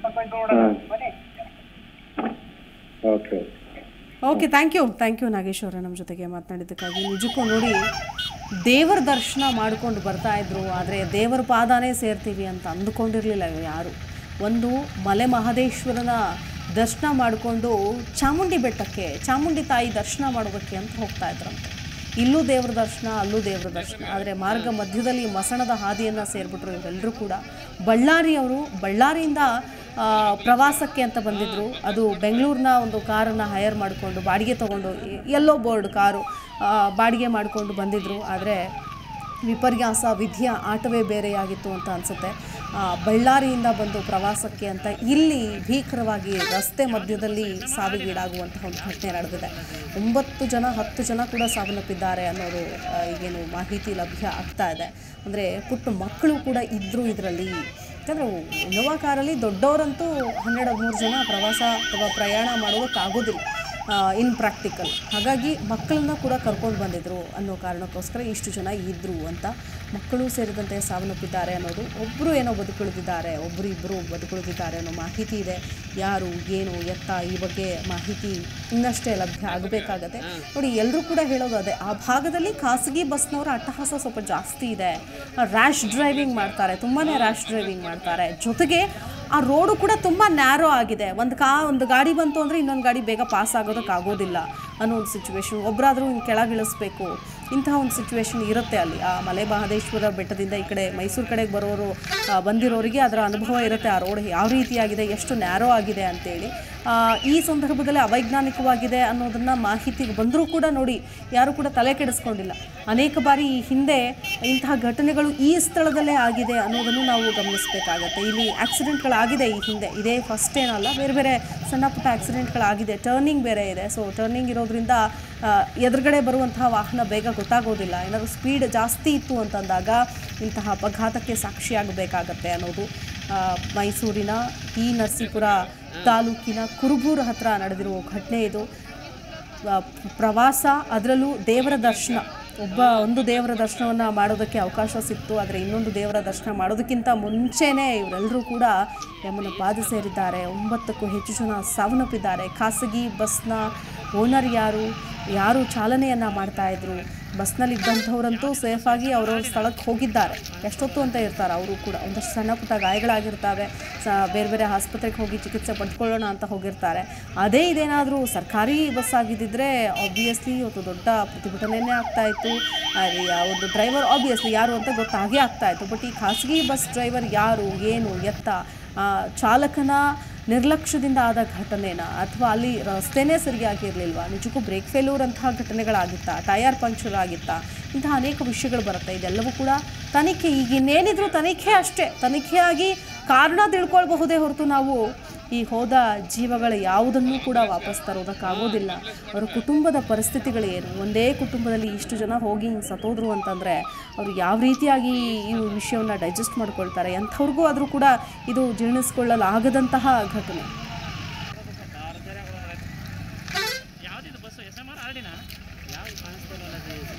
okay okay thank you thank you Nagesh ಅವರೇ ನಮ್ಮ ಜೊತೆಗೆ ಮಾತನಾಡಿದ್ದಕ್ಕಾಗಿ ನಿಜಕ್ಕೂ ನೋಡಿ ದೇವರ ದರ್ಶನ ಮಾಡ್ಕೊಂಡು ಬರ್ತಾ ಇದ್ರು ಆದರೆ ದೇವರ ಪಾದಾನೇ ಸೇರ್ತೀವಿ ಅಂತ ಅಂದುಕೊಂಡಿರಲಿಲ್ಲ ಯಾರು ಒಂದು ಮಲೆ ಮಹದೇಶ್ವರನ ದರ್ಶನ ಮಾಡಿಕೊಂಡು ಚಾಮುಂಡಿ ಬೆಟ್ಟಕ್ಕೆ ಚಾಮುಂಡಿ ತಾಯಿ ದರ್ಶನ ಮಾಡೋದಕ್ಕೆ ಅಂತ ಹೋಗ್ತಾ ಇದ್ರಂತೆ ಇಲ್ಲೂ ದೇವ್ರ ದರ್ಶನ ಅಲ್ಲೂ ದೇವ್ರ ದರ್ಶನ ಆದರೆ ಮಾರ್ಗ ಮಧ್ಯದಲ್ಲಿ ಮಸಣದ ಹಾದಿಯನ್ನು ಸೇರಿಬಿಟ್ರು ಇವರೆಲ್ಲರೂ ಕೂಡ ಬಳ್ಳಾರಿಯವರು ಬಳ್ಳಾರಿಯಿಂದ ಆ, ಪ್ರವಾಸಕ್ಕೆ ಅಂತ ಬಂದಿದ್ದರು ಅದು ಬೆಂಗಳೂರಿನ ಒಂದು ಕಾರನ್ನು ಹೈಯರ್ ಮಾಡಿಕೊಂಡು ಬಾಡಿಗೆ ತೊಗೊಂಡು ಎಲ್ಲೋ ಬೋರ್ಡ್ ಕಾರು ಆ, ಬಾಡಿಗೆ ಮಾಡಿಕೊಂಡು ಬಂದಿದ್ದರು ಆದರೆ ವಿಪರ್ಯಾಸ ವಿಧಿಯ ಆಟವೇ ಬೇರೆಯಾಗಿತ್ತು ಅಂತ ಅನಿಸುತ್ತೆ ಬಳ್ಳಾರಿಯಿಂದ ಬಂದು ಪ್ರವಾಸಕ್ಕೆ ಅಂತ ಇಲ್ಲಿ ಭೀಕರವಾಗಿ ರಸ್ತೆ ಮಧ್ಯದಲ್ಲಿ ಸಾವಿಗೀಡಾಗುವಂತಹ ಒಂದು ಘಟನೆ ನಡೆದಿದೆ ಒಂಬತ್ತು ಜನ ಹತ್ತು ಜನ ಕೂಡ ಸಾವನ್ನಪ್ಪಿದ್ದಾರೆ ಅನ್ನೋದು ಆ, ಈಗೇನು ಮಾಹಿತಿ ಲಭ್ಯ ಆಗ್ತಾ ಇದೆ ಅಂದರೆ ಪುಟ್ಟ ಮಕ್ಕಳು ಕೂಡ ಇದ್ದರು ಇದರಲ್ಲಿ ಯಾಕಂದರೆ ಇನೋವಾ ಕಾರಲ್ಲಿ ದೊಡ್ಡವರಂತೂ ಹನ್ನೆರಡು ಹದಿಮೂರು ಜನ ಪ್ರವಾಸ ಅಥವಾ ಪ್ರಯಾಣ ಮಾಡೋದಕ್ಕಾಗೋದಿಲ್ಲ ಇನ್ ಪ್ರಾಕ್ಟಿಕಲ್ ಹಾಗಾಗಿ ಮಕ್ಕಳನ್ನ ಕೂಡ ಕರ್ಕೊಂಡು ಬಂದಿದ್ರು ಅನ್ನೋ ಕಾರಣಕ್ಕೋಸ್ಕರ ಇಷ್ಟು ಜನ ಇದ್ದರು ಅಂತ ಮಕ್ಕಳು ಸೇರಿದಂತೆ ಸಾವನ್ನಪ್ಪಿದ್ದಾರೆ ಅನ್ನೋದು ಒಬ್ಬರು ಏನೋ ಬದುಕುಳಿದಿದ್ದಾರೆ ಒಬ್ಬರು ಇಬ್ಬರು ಬದುಕುಳಿದಿದ್ದಾರೆ ಅನ್ನೋ ಮಾಹಿತಿ ಇದೆ ಯಾರು ಏನು ಎತ್ತ ಈ ಬಗ್ಗೆ ಮಾಹಿತಿ ಇನ್ನಷ್ಟೇ ಲಭ್ಯ ಆಗಬೇಕಾಗತ್ತೆ ನೋಡಿ ಎಲ್ಲರೂ ಕೂಡ ಹೇಳೋದು ಅದೇ ಆ ಭಾಗದಲ್ಲಿ ಖಾಸಗಿ ಬಸ್ನವರ ಅಟ್ಟಹಾಸ ಸ್ವಲ್ಪ ಜಾಸ್ತಿ ಇದೆ ರ್ಯಾಶ್ ಡ್ರೈವಿಂಗ್ ಮಾಡ್ತಾರೆ ತುಂಬಾ ರ್ಯಾಶ್ ಡ್ರೈವಿಂಗ್ ಮಾಡ್ತಾರೆ ಜೊತೆಗೆ ಆ ರೋಡು ಕೂಡ ತುಂಬ ನ್ಯಾರೋ ಆಗಿದೆ ಒಂದು ಕಾ ಒಂದು ಗಾಡಿ ಬಂತು ಅಂದರೆ ಇನ್ನೊಂದು ಗಾಡಿ ಬೇಗ ಪಾಸ್ ಆಗೋದಕ್ಕೆ ಆಗೋದಿಲ್ಲ ಅನ್ನೋ ಒಂದು ಸಿಚುವೇಶನ್ ಒಬ್ಬರಾದರೂ ಇನ್ನು ಕೆಳಗಿಳಿಸ್ಬೇಕು ಇಂತಹ ಒಂದು ಸಿಚುವೇಶನ್ ಇರುತ್ತೆ ಅಲ್ಲಿ ಆ ಮಲೆ ಮಹದೇಶ್ವರ ಬೆಟ್ಟದಿಂದ ಈ ಕಡೆ ಮೈಸೂರು ಕಡೆಗೆ ಬರೋರು ಆ, ಬಂದಿರೋರಿಗೆ ಅದರ ಅನುಭವ ಇರುತ್ತೆ ಆ ರೋಡ್ ಯಾವ ರೀತಿಯಾಗಿದೆ ಎಷ್ಟು ನ್ಯಾರೋ ಆಗಿದೆ ಅಂತೇಳಿ ಆ, ಈ ಸಂದರ್ಭದಲ್ಲಿ ಅವೈಜ್ಞಾನಿಕವಾಗಿದೆ ಅನ್ನೋದನ್ನು ಮಾಹಿತಿಗೆ ಬಂದರೂ ಕೂಡ ನೋಡಿ ಯಾರು ಕೂಡ ತಲೆ ಕೆಡಿಸ್ಕೊಂಡಿಲ್ಲ ಅನೇಕ ಬಾರಿ ಈ ಹಿಂದೆ ಇಂತಹ ಘಟನೆಗಳು ಈ ಸ್ಥಳದಲ್ಲೇ ಆಗಿದೆ ಅನ್ನೋದನ್ನು ನಾವು ಗಮನಿಸಬೇಕಾಗತ್ತೆ ಇಲ್ಲಿ ಆಕ್ಸಿಡೆಂಟ್ಗಳಾಗಿದೆ ಈ ಹಿಂದೆ ಇದೇ ಫಸ್ಟ್ ಏನಲ್ಲ ಬೇರೆ ಬೇರೆ ಸಣ್ಣ ಪುಟ್ಟ ಆಕ್ಸಿಡೆಂಟ್ಗಳಾಗಿದೆ ಟರ್ನಿಂಗ್ ಬೇರೆ ಇದೆ ಸೊ ಟರ್ನಿಂಗ್ ಇರೋದ್ರಿಂದ ಆ, ಎದುರುಗಡೆ ಬರುವಂತಹ ವಾಹನ ಬೇಗ ಗೊತ್ತಾಗೋದಿಲ್ಲ ಏನಾದರೂ ಸ್ಪೀಡ್ ಜಾಸ್ತಿ ಇತ್ತು ಅಂತಂದಾಗ ಇಂತಹ ಅಪಘಾತಕ್ಕೆ ಸಾಕ್ಷಿಯಾಗಬೇಕಾಗತ್ತೆ ಅನ್ನೋದು ಆ, ಮೈಸೂರಿನ ಟಿ ನರಸೀಪುರ ತಾಲೂಕಿನ ಕುರುಬೂರು ಹತ್ರ ನಡೆದಿರುವ ಘಟನೆ ಇದು ಆ, ಪ್ರವಾಸ ಅದರಲ್ಲೂ ದೇವರ ದರ್ಶನ ಒಬ್ಬ ಒಂದು ದೇವರ ದರ್ಶನವನ್ನು ಮಾಡೋದಕ್ಕೆ ಅವಕಾಶ ಸಿಕ್ತು ಆದರೆ ಇನ್ನೊಂದು ದೇವರ ದರ್ಶನ ಮಾಡೋದಕ್ಕಿಂತ ಮುಂಚೆನೇ ಇವರೆಲ್ಲರೂ ಕೂಡ ಯಮನ ಪಾದ ಸೇರಿದ್ದಾರೆ ಒಂಬತ್ತಕ್ಕೂ ಹೆಚ್ಚು ಜನ ಸಾವನ್ನಪ್ಪಿದ್ದಾರೆ ಖಾಸಗಿ ಬಸ್ನ ಓನರ್ ಯಾರು ಯಾರು ಚಾಲನೆಯನ್ನು ಮಾಡ್ತಾಯಿದ್ರು ಬಸ್ನಲ್ಲಿ ಇದ್ದಂಥವ್ರಂತೂ ಸೇಫಾಗಿ ಅವ್ರವ್ರ ಸ್ಥಳಕ್ಕೆ ಹೋಗಿದ್ದಾರೆ ಎಷ್ಟೊತ್ತು ಅಂತ ಇರ್ತಾರೆ ಅವರು ಕೂಡ ಒಂದಷ್ಟು ಸಣ್ಣ ಪುಟ್ಟ ಗಾಯಗಳಾಗಿರ್ತವೆ ಸ ಬೇರೆ ಬೇರೆ ಆಸ್ಪತ್ರೆಗೆ ಹೋಗಿ ಚಿಕಿತ್ಸೆ ಪಡ್ಕೊಳ್ಳೋಣ ಅಂತ ಹೋಗಿರ್ತಾರೆ ಅದೇ ಇದೇನಾದರೂ ಸರ್ಕಾರಿ ಬಸ್ ಆಗಿದ್ದಿದ್ರೆ ಆಬ್ವಿಯಸ್ಲಿ ಇವತ್ತು ದೊಡ್ಡ ಪ್ರತಿಭಟನೆನೇ ಆಗ್ತಾ ಇತ್ತು ಅಲ್ಲಿ ಆ ಒಂದು ಡ್ರೈವರ್ ಆಬ್ವಿಯಸ್ಲಿ ಯಾರು ಅಂತ ಗೊತ್ತಾಗೇ ಆಗ್ತಾ ಇತ್ತು ಬಟ್ ಈ ಖಾಸಗಿ ಬಸ್ ಡ್ರೈವರ್ ಯಾರು ಏನು ಎತ್ತ ಆ, ಚಾಲಕನ ನಿರ್ಲಕ್ಷ್ಯದಿಂದ ಆದ ಘಟನೆನ ಅಥವಾ ಅಲ್ಲಿ ರಸ್ತೆನೇ ಸರಿಯಾಗಿರಲಿಲ್ವಾ ನಿಜಕ್ಕೂ ಬ್ರೇಕ್ ಫೇಲ್ಯೂರ್ ಅಂತಹ ಘಟನೆಗಳಾಗಿತ್ತಾ ಟಯರ್ ಪಂಕ್ಚರ್ ಆಗಿತ್ತಾ ಇಂತಹ ಅನೇಕ ವಿಷಯಗಳು ಬರುತ್ತೆ ಇದೆಲ್ಲವೂ ಕೂಡ ತನಿಖೆ ಈಗ ಇನ್ನೇನಿದ್ರು ತನಿಖೆ ಅಷ್ಟೇ ತನಿಖೆಯಾಗಿ ಕಾರಣ ತಿಳ್ಕೊಳ್ಬಹುದೇ ಹೊರತು ನಾವು ಈ ಹೋದ ಜೀವಗಳ ಯಾವುದನ್ನೂ ಕೂಡ ವಾಪಸ್ ತರೋದಕ್ಕಾಗೋದಿಲ್ಲ ಅವರ ಕುಟುಂಬದ ಪರಿಸ್ಥಿತಿಗಳು ಏನು ಒಂದೇ ಕುಟುಂಬದಲ್ಲಿ ಇಷ್ಟು ಜನ ಹೋಗಿ ಹಿಂಗೆ ಸತ್ತೋದ್ರು ಅಂತಂದರೆ ಅವರು ಯಾವ ರೀತಿಯಾಗಿ ಈ ವಿಷಯವನ್ನು ಡೈಜೆಸ್ಟ್ ಮಾಡ್ಕೊಳ್ತಾರೆ ಎಂಥವ್ರಿಗೂ ಆದರೂ ಕೂಡ ಇದು ಜೀರ್ಣಿಸ್ಕೊಳ್ಳಲಾಗದಂತಹ ಘಟನೆ ಆರ್ಡಿನ ಯಾವ್ದು ಕಾಣಿಸ್ತಿಲ್ವಲ್ಲ ಅದು?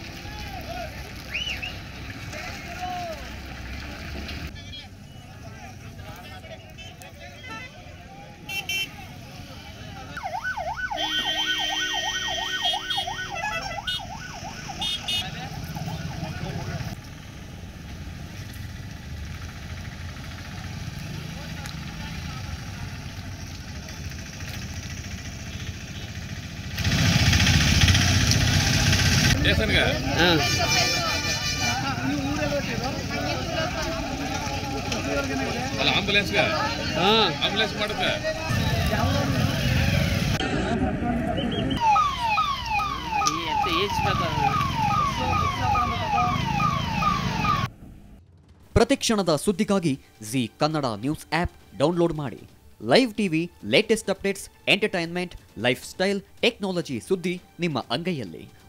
ಸ್ಟೇಷನ್ಗೆ ಅಲ್ಲ ಆಂಬುಲೆನ್ಸ್ಗೆ ಆಂಬುಲೆನ್ಸ್ ಮಾಡುತ್ತೆ ಈ ಎತ್ತು ಈಜ್ಬೇಕು ಅದು. ಪ್ರತಿಕ್ಷಣದ ಸುದ್ದಿಗಾಗಿ Zee Kannada news app download ಮಾಡಿ live TV latest updates entertainment lifestyle technology ಸುದ್ದಿ ನಿಮ್ಮ ಅಂಗೈಯಲ್ಲಿ